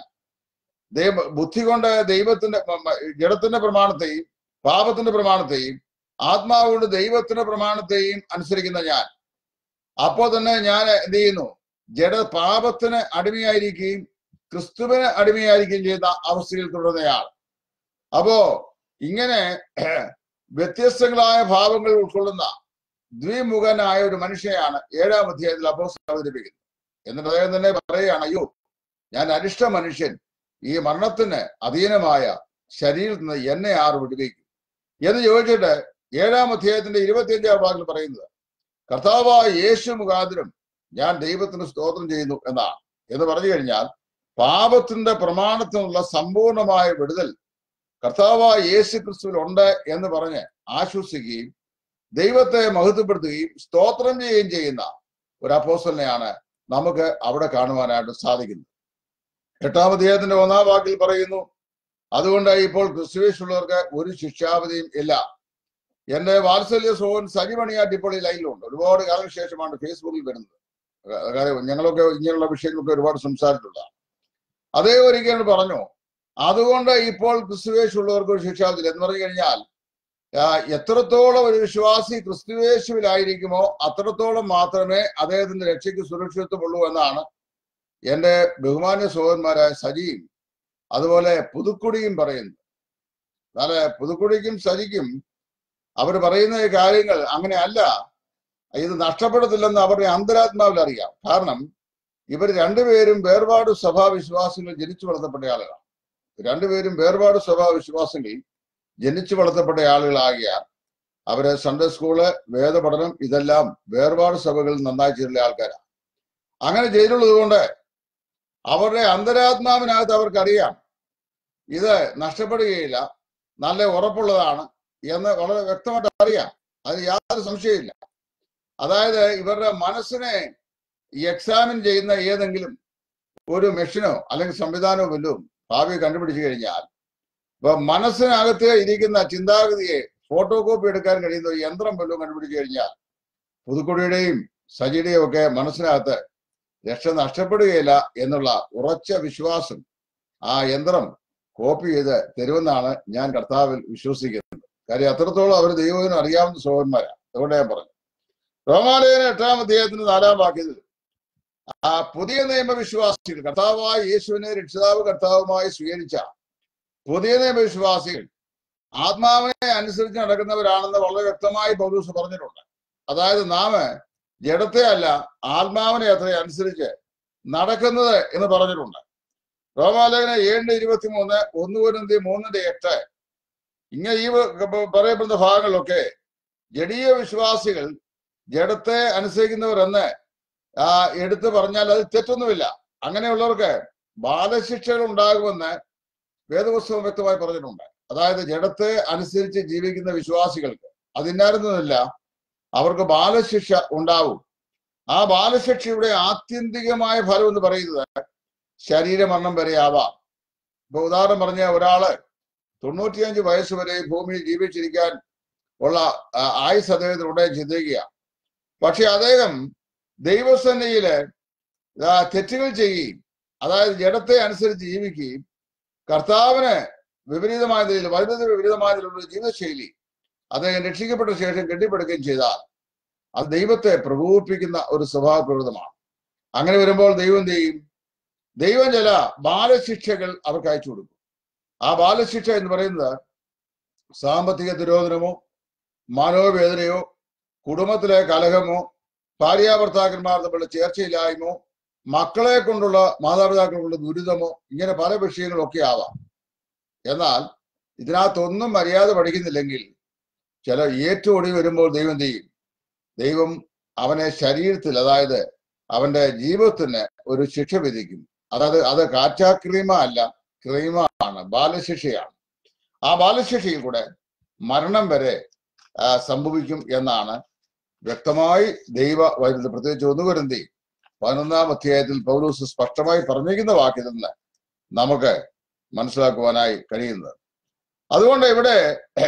ദൈവ ബുദ്ധി കൊണ്ട് ദൈവത്തിന്റെ മ- മ- ജഡത്തിന്റെ പ്രമാണത്തെയും പാപത്തിന്റെ പ്രമാണത്തെയും ആത്മാവ് കൊണ്ട് ദൈവത്തിന്റെ പ്രമാണത്തെയും അനുസരിക്കുന്ന ഞാൻ അപ്പോൾ തന്നെ ഞാൻ എന്ത് ചെയ്യുന്നു ജഡ പാപത്തിന് അടിമയായിരിക്കുകയും ക്രിസ്തുവിന് അടിമയായിരിക്കുകയും ചെയ്യുന്ന അവസ്ഥയിൽ തുടരുന്നയാൾ അപ്പോ ഇങ്ങനെ വ്യത്യസ്തങ്ങളായ ഭാവങ്ങൾ ഉൾക്കൊള്ളുന്ന ദ്വിമുഖനായ ഒരു മനുഷ്യനെയാണ് ഏഴാം അധ്യായത്തിൽ അപ്പോസ്തലൻ അവതരിപ്പിക്കുന്നത് എന്നിട്ട് അദ്ദേഹം തന്നെ പറയുകയാണ് അയ്യോ ഞാൻ അരിഷ്ട മനുഷ്യൻ ഈ മരണത്തിന് അധീനമായ ശരീരത്തിൽ നിന്ന് എന്നെ ആർ വിടുവിക്കും എന്ന് ചോദിച്ചിട്ട് ഏഴാം അധ്യായത്തിന്റെ ഇരുപത്തിയഞ്ചാം ഭാഗത്തിൽ പറയുന്നത് കർത്താവായ യേശു മുഖാന്തരം ഞാൻ ദൈവത്തിന് സ്തോത്രം ചെയ്യുന്നു എന്നാണ് എന്ന് പറഞ്ഞു കഴിഞ്ഞാൽ പാപത്തിന്റെ പ്രമാണത്തിനുള്ള സമ്പൂർണമായ വിടുതൽ കർത്താവായ യേശു ക്രിസ്തുവിൽ ഉണ്ട് എന്ന് പറഞ്ഞ് ആശ്വസിക്കുകയും ദൈവത്തെ മഹത്വപ്പെടുത്തുകയും സ്തോത്രം ചെയ്യുകയും ചെയ്യുന്ന ഒരു അപ്പോസ്റ്റലിനെയാണ് നമുക്ക് അവിടെ കാണുവാനായിട്ട് സാധിക്കുന്നത് എട്ടാം അധ്യായത്തിന്റെ ഒന്നാം വാക്കിൽ പറയുന്നു അതുകൊണ്ട് ഇപ്പോൾ ക്രിസ്തുവേശുള്ളവർക്ക് ഒരു ശിക്ഷാവധിയും ഇല്ല എന്റെ വാത്സല്യ സോൻ സരിമണിയായിട്ട് ഇപ്പോൾ ഈ ലൈനിലുണ്ട് ഒരുപാട് കാലം ശേഷമാണ് ഫേസ്ബുക്കിൽ വരുന്നത് കാര്യം ഞങ്ങളൊക്കെ ഇങ്ങനെയുള്ള വിഷയങ്ങളൊക്കെ ഒരുപാട് സംസാരിച്ചിട്ടുള്ളതാണ് അതേ ഒരിക്കൽ പറഞ്ഞു അതുകൊണ്ട് ഇപ്പോൾ ക്രിസ്തുവേശുള്ളവർക്ക് ഒരു ശിക്ഷാവധി എന്ന് പറഞ്ഞു കഴിഞ്ഞാൽ ആ, എത്രത്തോളം ഒരു വിശ്വാസി ക്രിസ്തുവേശുവിലായിരിക്കുമോ അത്രത്തോളം മാത്രമേ അദ്ദേഹത്തിന്റെ രക്ഷയ്ക്ക് സുരക്ഷിതത്വമുള്ളൂ എന്നാണ് എന്റെ ബഹുമാന്യ സഹോദരന്മാരായ സജിയും അതുപോലെ പുതുക്കുടിയും പറയുന്നത് എന്നാൽ പുതുക്കുടിക്കും സജിക്കും അവർ പറയുന്ന ഈ കാര്യങ്ങൾ അങ്ങനെ അല്ല ഇത് നഷ്ടപ്പെടത്തില്ലെന്ന് അവരുടെ അന്തരാത്മാവിൽ അറിയാം കാരണം ഇവർ രണ്ടുപേരും വേർപാട് സഭാ വിശ്വാസങ്ങൾ ജനിച്ചു വളർത്തപ്പെട്ട ആളുകളാണ് രണ്ടുപേരും വേർപാട് സഭാ വിശ്വാസങ്ങളിൽ ജനിച്ചു വളർത്തപ്പെട്ട ആളുകളാകിയാൽ അവര് സൺഡേ സ്കൂള് വേദപഠനം ഇതെല്ലാം വേർപാട് സഭകളിൽ നന്നായി ചെയ്തിട്ടുള്ള ആൾക്കാരാണ് അങ്ങനെ ചെയ്തിട്ടുള്ളത് കൊണ്ട് അവരുടെ അന്തരാത്മാവിനകത്ത് അവർക്കറിയാം ഇത് നഷ്ടപ്പെടുകയില്ല നല്ല ഉറപ്പുള്ളതാണ് എന്ന് വളരെ വ്യക്തമായിട്ട് അറിയാം അതിന് യാതൊരു സംശയമില്ല അതായത് ഇവരുടെ മനസ്സിനെ എക്സാമിൻ ചെയ്യുന്ന ഏതെങ്കിലും ഒരു മെഷീനോ അല്ലെങ്കിൽ സംവിധാനമോ വല്ലതും ഭാവി കണ്ടുപിടിച്ചു കഴിഞ്ഞാൽ ഇപ്പൊ മനസ്സിനകത്ത് ഇരിക്കുന്ന ചിന്താഗതിയെ ഫോട്ടോ കോപ്പി എടുക്കാൻ കഴിയുന്ന ഒരു യന്ത്രം വല്ലതും കണ്ടുപിടിച്ചു കഴിഞ്ഞാൽ പുതുക്കുടിയുടെയും സജിയുടെയും ഒക്കെ മനസ്സിനകത്ത് രക്ഷ നഷ്ടപ്പെടുകയില്ല എന്നുള്ള ഉറച്ച വിശ്വാസം ആ യന്ത്രം കോപ്പി ചെയ്ത് തരുമെന്നാണ് ഞാൻ കർത്താവിൽ വിശ്വസിക്കുന്നത് കാര്യം അത്രത്തോളം അവർ ദൈവത്തിന് അറിയാവുന്ന സഹോദരന്മാരാണ് അതുകൊണ്ട് ഞാൻ പറഞ്ഞു റോമാലയന എട്ടാം അധ്യായത്തിന് നാലാം വാക്യത്തിൽ ആ പുതിയ നിയമവിശ്വാസികൾ കർത്താവായ യേശുവിനെ രക്ഷിതാവ് കർത്താവുമായി സ്വീകരിച്ച പുതിയ നിയമവിശ്വാസികൾ ആത്മാവിനെ അനുസരിച്ച് നടക്കുന്നവരാണെന്ന് വളരെ വ്യക്തമായി പൗരൂസ് പറഞ്ഞിട്ടുണ്ട് അതായത് നാം ജഡത്തെ അല്ല ആത്മാവിനെ അത്ര അനുസരിച്ച് നടക്കുന്നത് എന്ന് പറഞ്ഞിട്ടുണ്ട് റോമാലേഖന ഏഴിന്റെ ഇരുപത്തി മൂന്ന് ഒന്ന് പോരന്തി മൂന്നിന്റെ എട്ട് ഇങ്ങനെ ഈ വ- പറയപ്പെടുന്ന ഭാഗങ്ങളിലൊക്കെ ജഡീയ വിശ്വാസികൾ ജഡത്തെ അനുസരിക്കുന്നവരെന്ന് ആ എടുത്തു പറഞ്ഞാൽ അത് തെറ്റൊന്നുമില്ല അങ്ങനെയുള്ളവർക്ക് ബാലശിക്ഷകൾ ഉണ്ടാകുമെന്ന് വേദപുസ്തകം വ്യക്തമായി പറഞ്ഞിട്ടുണ്ട് അതായത് ജഡത്തെ അനുസരിച്ച് ജീവിക്കുന്ന വിശ്വാസികൾക്ക് അതിനായിരുന്നില്ല അവർക്ക് ബാലശിക്ഷ ഉണ്ടാവും ആ ബാലശിക്ഷയുടെ ആത്യന്തികമായ ഫലം എന്ന് പറയുന്നത് ശരീരമരണം വരെ ആവാം ഇപ്പൊ ഉദാഹരണം പറഞ്ഞ ഒരാള് തൊണ്ണൂറ്റിയഞ്ച് വയസ്സ് വരെ ഈ ഭൂമിയിൽ ജീവിച്ചിരിക്കാൻ ഉള്ള ആ, ആയുസ് അദ്ദേഹത്തിന് ഉടനെ ചിന്തിക്കുക പക്ഷെ അദ്ദേഹം ദൈവസന്നിധിയില് ആ, തെറ്റുകൾ ചെയ്യുകയും അതായത് ജഡത്തെ അനുസരിച്ച് ജീവിക്കുകയും കർത്താവിന് വിപരീതമായ നിലയിൽ വൈദ്യുതി വിപരീതമായ നിലയിലുള്ള ഒരു ജീവിതശൈലി അദ്ദേഹം രക്ഷിക്കപ്പെട്ട ശേഷം കെട്ടിപ്പടുക്കുകയും ചെയ്താൽ അത് ദൈവത്തെ പ്രകോപിപ്പിക്കുന്ന ഒരു സ്വഭാവ പ്രകൃതമാണ് അങ്ങനെ വരുമ്പോൾ ദൈവം എന്ത് ചെയ്യും ദൈവം ചില ബാലശിക്ഷകൾ അവർക്ക് അയച്ചു കൊടുക്കും ആ ബാലശിക്ഷ എന്ന് പറയുന്നത് സാമ്പത്തിക തിരോധനമോ മനോവേദനയോ കുടുംബത്തിലെ കലഹമോ ഭാര്യാഭർത്താക്കന്മാർ തമ്മിലുള്ള ചേർച്ചയില്ലായ്മോ മക്കളെ കൊണ്ടുള്ള മാതാപിതാക്കളുള്ള ദുരിതമോ ഇങ്ങനെ പല വിഷയങ്ങളൊക്കെ ആവാം എന്നാൽ ഇതിനകത്തൊന്നും മര്യാദ പഠിക്കുന്നില്ലെങ്കിൽ ചില ഏറ്റവും വരുമ്പോൾ ദൈവം എന്ത് ചെയ്യും ദൈവം അവനെ ശരീരത്തിൽ അതായത് അവന്റെ ജീവിതത്തിന് ഒരു ശിക്ഷ വിധിക്കും അതായത് അത് കാറ്റാ ക്രീമ അല്ല ക്രീമാണ് ബാലശിക്ഷയാണ് ആ ബാലശിക്ഷയിൽ കൂടെ മരണം വരെ ആ, സംഭവിക്കും എന്നാണ് വ്യക്തമായി ദൈവ വരുന്നത് പ്രത്യേകിച്ച് ഒന്ന് വരുന്തി പതിനൊന്നാം അധ്യായത്തിൽ പൗലൂസ് സ്പഷ്ടമായി പറഞ്ഞിരിക്കുന്ന വാക്യത്തിൽ നിന്ന് നമുക്ക് മനസ്സിലാക്കുവാനായി കഴിയുന്നത് അതുകൊണ്ട് ഇവിടെ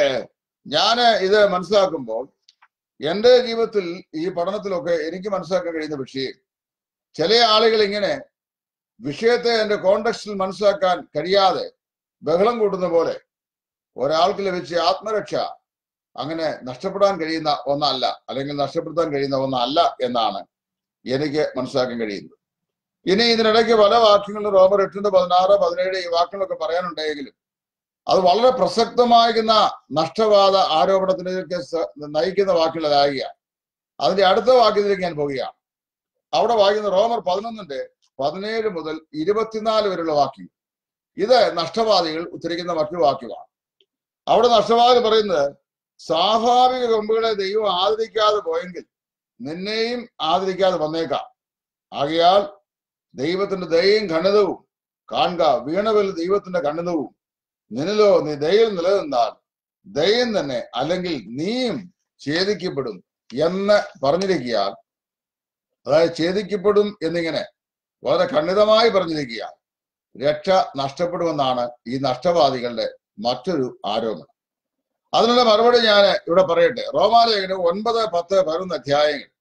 ഞാൻ ഇത് മനസ്സിലാക്കുമ്പോൾ എൻ്റെ ജീവിതത്തിൽ ഈ പഠനത്തിലൊക്കെ എനിക്ക് മനസ്സിലാക്കാൻ കഴിയുന്ന വിഷയം ചില ആളുകൾ ഇങ്ങനെ വിഷയത്തെ എൻ്റെ കോണ്ടക്സ്റ്റിൽ മനസ്സിലാക്കാൻ കഴിയാതെ ബഹളം കൂട്ടുന്ന പോലെ ഒരാൾക്ക് ലഭിച്ച ആത്മരക്ഷ അങ്ങനെ നഷ്ടപ്പെടാൻ കഴിയുന്ന ഒന്നല്ല അല്ലെങ്കിൽ നഷ്ടപ്പെടുത്താൻ കഴിയുന്ന ഒന്നല്ല എന്നാണ് എനിക്ക് മനസ്സിലാക്കാൻ കഴിയുന്നത് ഇനി ഇതിനിടയ്ക്ക് പല വാക്യങ്ങളും റോമർ എട്ടിന്റെ പതിനാറ് പതിനേഴ് ഈ വാക്യങ്ങളൊക്കെ പറയാനുണ്ടെങ്കിലും അത് വളരെ പ്രസക്തമാകുന്ന നഷ്ടവാദ ആരോപണത്തിലേക്ക് സ- നയിക്കുന്ന വാക്യങ്ങളാകുക അതിന്റെ അടുത്ത വാക്യത്തിലേക്ക് ഞാൻ പോവുകയാണ് അവിടെ വായിക്കുന്ന റോമർ പതിനൊന്നിന്റെ പതിനേഴ് മുതൽ ഇരുപത്തിനാല് വരെയുള്ള വാക്യം ഇത് നഷ്ടവാദികൾ ഉദ്ധരിക്കുന്ന മറ്റൊരു വാക്യമാണ് അവിടെ നഷ്ടവാദി പറയുന്നത് സ്വാഭാവിക കൊമ്പുകളെ ദൈവം ആദരിക്കാതെ പോയെങ്കിൽ നിന്നെയും ആദരിക്കാതെ വന്നേക്കാം ആകയാൽ ദൈവത്തിന്റെ ദയയും ഖണ്ഡിതവും കാണുക വീണവൽ ദൈവത്തിന്റെ ഖണ്ഡിതവും നിന്നിലോ നീ ദയയിൽ നിലനിന്നാൽ ദയം തന്നെ അല്ലെങ്കിൽ നീയും ഛേദിക്കപ്പെടും എന്ന് പറഞ്ഞിരിക്കുക അതായത് ഛേദിക്കപ്പെടും എന്നിങ്ങനെ വളരെ ഖണ്ഡിതമായി പറഞ്ഞിരിക്കുക രക്ഷ നഷ്ടപ്പെടുമെന്നാണ് ഈ നഷ്ടവാദികളുടെ മറ്റൊരു ആരോപണം അതിനുള്ള മറുപടി ഞാൻ ഇവിടെ പറയട്ടെ റോമാലേഖനം ഒൻപത് പത്ത് പതിനൊന്ന് അധ്യായങ്ങൾ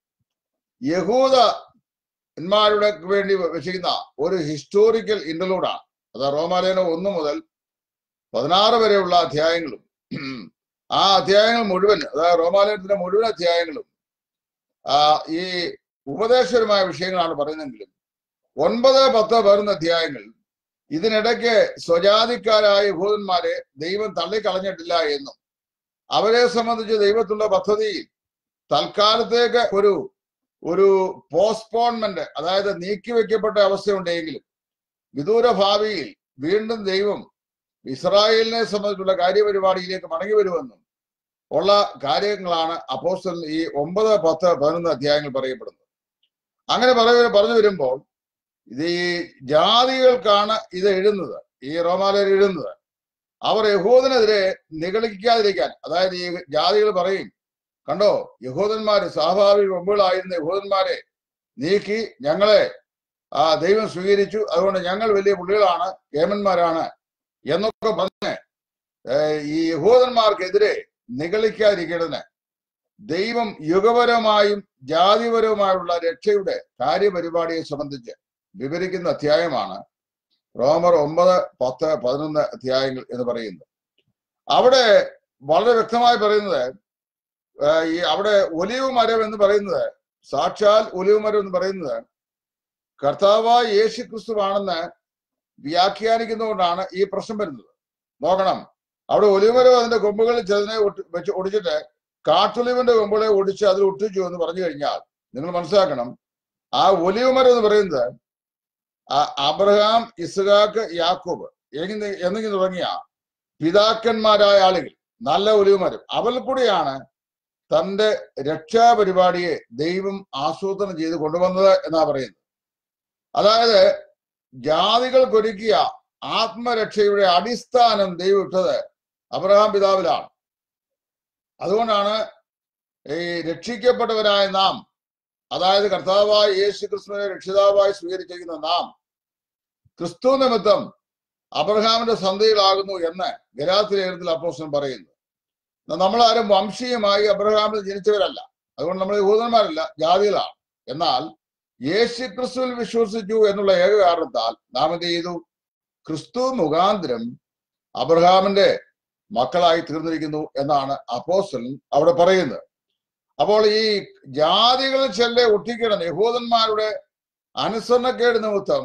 യഹൂദന്മാരുടെ വേണ്ടി വെച്ചിരിക്കുന്ന ഒരു ഹിസ്റ്റോറിക്കൽ ഇന്റർലൂഡാണ് അത് റോമാലേഖനം ഒന്ന് മുതൽ പതിനാറ് വരെയുള്ള അധ്യായങ്ങളും ആ അധ്യായങ്ങൾ മുഴുവൻ അതായത് റോമാലയത്തിന്റെ മുഴുവൻ അധ്യായങ്ങളും ആ ഈ ഉപദേശപരമായ വിഷയങ്ങളാണ് പറയുന്നതെങ്കിലും ഒൻപത് പത്ത് പതിനൊന്ന് അധ്യായങ്ങൾ ഇതിനിടയ്ക്ക് സ്വജാതിക്കാരായ യഹൂദന്മാരെ ദൈവം തള്ളിക്കളഞ്ഞിട്ടില്ല എന്നും അവരെ സംബന്ധിച്ച് ദൈവത്തിലുള്ള പദ്ധതിയിൽ തൽക്കാലത്തേക്ക് ഒരു ഒരു പോസ്റ്റ്പോൺമെന്റ് അതായത് നീക്കിവെക്കപ്പെട്ട അവസ്ഥയുണ്ടെങ്കിലും വിദൂര ഭാവിയിൽ വീണ്ടും ദൈവം ഇസ്രായേലിനെ സംബന്ധിച്ചുള്ള കാര്യപരിപാടിയിലേക്ക് മടങ്ങി വരുമെന്നും ഉള്ള കാര്യങ്ങളാണ് അപ്പോസ്റ്റൽ ഈ ഒമ്പത് പത്ത് പതിനൊന്ന് അധ്യായങ്ങൾ പറയപ്പെടുന്നത് അങ്ങനെ പറയ പറഞ്ഞു വരുമ്പോൾ ഇത് ഈ ജാതികൾക്കാണ് ഇത് എഴുതുന്നത് ഈ റോമാലയർ എഴുതുന്നത് അവർ യഹൂദനെതിരെ നിഗളിക്കാതിരിക്കാൻ അതായത് ഈ ജാതികൾ പറയും കണ്ടോ യഹൂദന്മാര് സ്വാഭാവിക മുമ്പുകളായിരുന്ന യഹൂദന്മാരെ നീക്കി ഞങ്ങളെ ആ ദൈവം സ്വീകരിച്ചു അതുകൊണ്ട് ഞങ്ങൾ വലിയ പുള്ളികളാണ് കേമന്മാരാണ് എന്നൊക്കെ പറഞ്ഞ് ഏഹ് ഈ യഹൂദന്മാർക്കെതിരെ നിഗളിക്കാതിരിക്കണതിന് ദൈവം യുഗപരമായും ജാതിപരവുമായുള്ള രക്ഷയുടെ കാര്യപരിപാടിയെ സംബന്ധിച്ച് വിവരിക്കുന്ന അധ്യായമാണ് റോമർ ഒമ്പത് പത്ത് പതിനൊന്ന് അധ്യായങ്ങൾ എന്ന് പറയുന്നത് അവിടെ വളരെ വ്യക്തമായി പറയുന്നത് ഏഹ് ഈ അവിടെ ഒലിവ് മരം എന്ന് പറയുന്നത് സാക്ഷാൽ ഒലിവ് മരം എന്ന് പറയുന്നത് കർത്താവായ യേശു ക്രിസ്തുവാണെന്ന് വ്യാഖ്യാനിക്കുന്നതുകൊണ്ടാണ് ഈ പ്രശ്നം വരുന്നത് നോക്കണം അവിടെ ഒലിവമരം അതിന്റെ കൊമ്പുകളിൽ ചിലതിനെ ഒട്ടി- വെച്ച് ഒടിച്ചിട്ട് കാട്ടൊലിവിന്റെ കൊമ്പുകളെ ഒടിച്ച് അതിൽ ഒട്ടിച്ചു എന്ന് പറഞ്ഞു കഴിഞ്ഞാൽ നിങ്ങൾ മനസ്സിലാക്കണം ആ ഒലിവമരം എന്ന് പറയുന്നത് ആ അബ്രഹാം ഇസ്ഹാക്ക് യാക്കോബ് എങ്ങനെ എന്നിങ്ങനെ തുടങ്ങിയ പിതാക്കന്മാരായ ആളുകൾ നല്ല ഒലിവുമരം അവരിൽ കൂടിയാണ് തന്റെ രക്ഷാപരിപാടിയെ ദൈവം ആസൂത്രണം ചെയ്ത് കൊണ്ടുവന്നത് എന്നാ പറയുന്നത് അതായത് ജാതികൾക്കൊരുക്കിയ ആത്മരക്ഷയുടെ അടിസ്ഥാനം ദൈവം ഇട്ടത് അബ്രഹാം പിതാവിലാണ് അതുകൊണ്ടാണ് ഈ രക്ഷിക്കപ്പെട്ടവരായ നാം അതായത് കർത്താവായ യേശു ക്രിസ്തുവിനെ രക്ഷിതാവായി സ്വീകരിച്ചിരിക്കുന്ന നാം ക്രിസ്തു നിമിത്തം അബ്രഹാമിന്റെ സന്ധിയിലാകുന്നു എന്ന് ഗലാത്തി ലേഖനത്തിൽ അപ്പോസ്റ്റലൻ പറയുന്നു നമ്മളാരും വംശീയമായി അബ്രഹാമിൽ ജനിച്ചവരല്ല അതുകൊണ്ട് നമ്മൾ യഹൂദന്മാരല്ല ജാതികളാണ് എന്നാൽ യേശു ക്രിസ്തുവിൽ വിശ്വസിച്ചു എന്നുള്ള ഏക കാരണത്താൽ നാം എന്ത് ചെയ്തു ക്രിസ്തു മുഖാന്തരം അബ്രഹാമിന്റെ മക്കളായി തീർന്നിരിക്കുന്നു എന്നാണ് അപ്പോസ്റ്റലൻ അവിടെ പറയുന്നത് അപ്പോൾ ഈ ജാതികളിൽ ചെല്ലെ ഒട്ടിക്കിടന്ന് യഹൂദന്മാരുടെ അനുസരണക്കേട് നിമിത്തം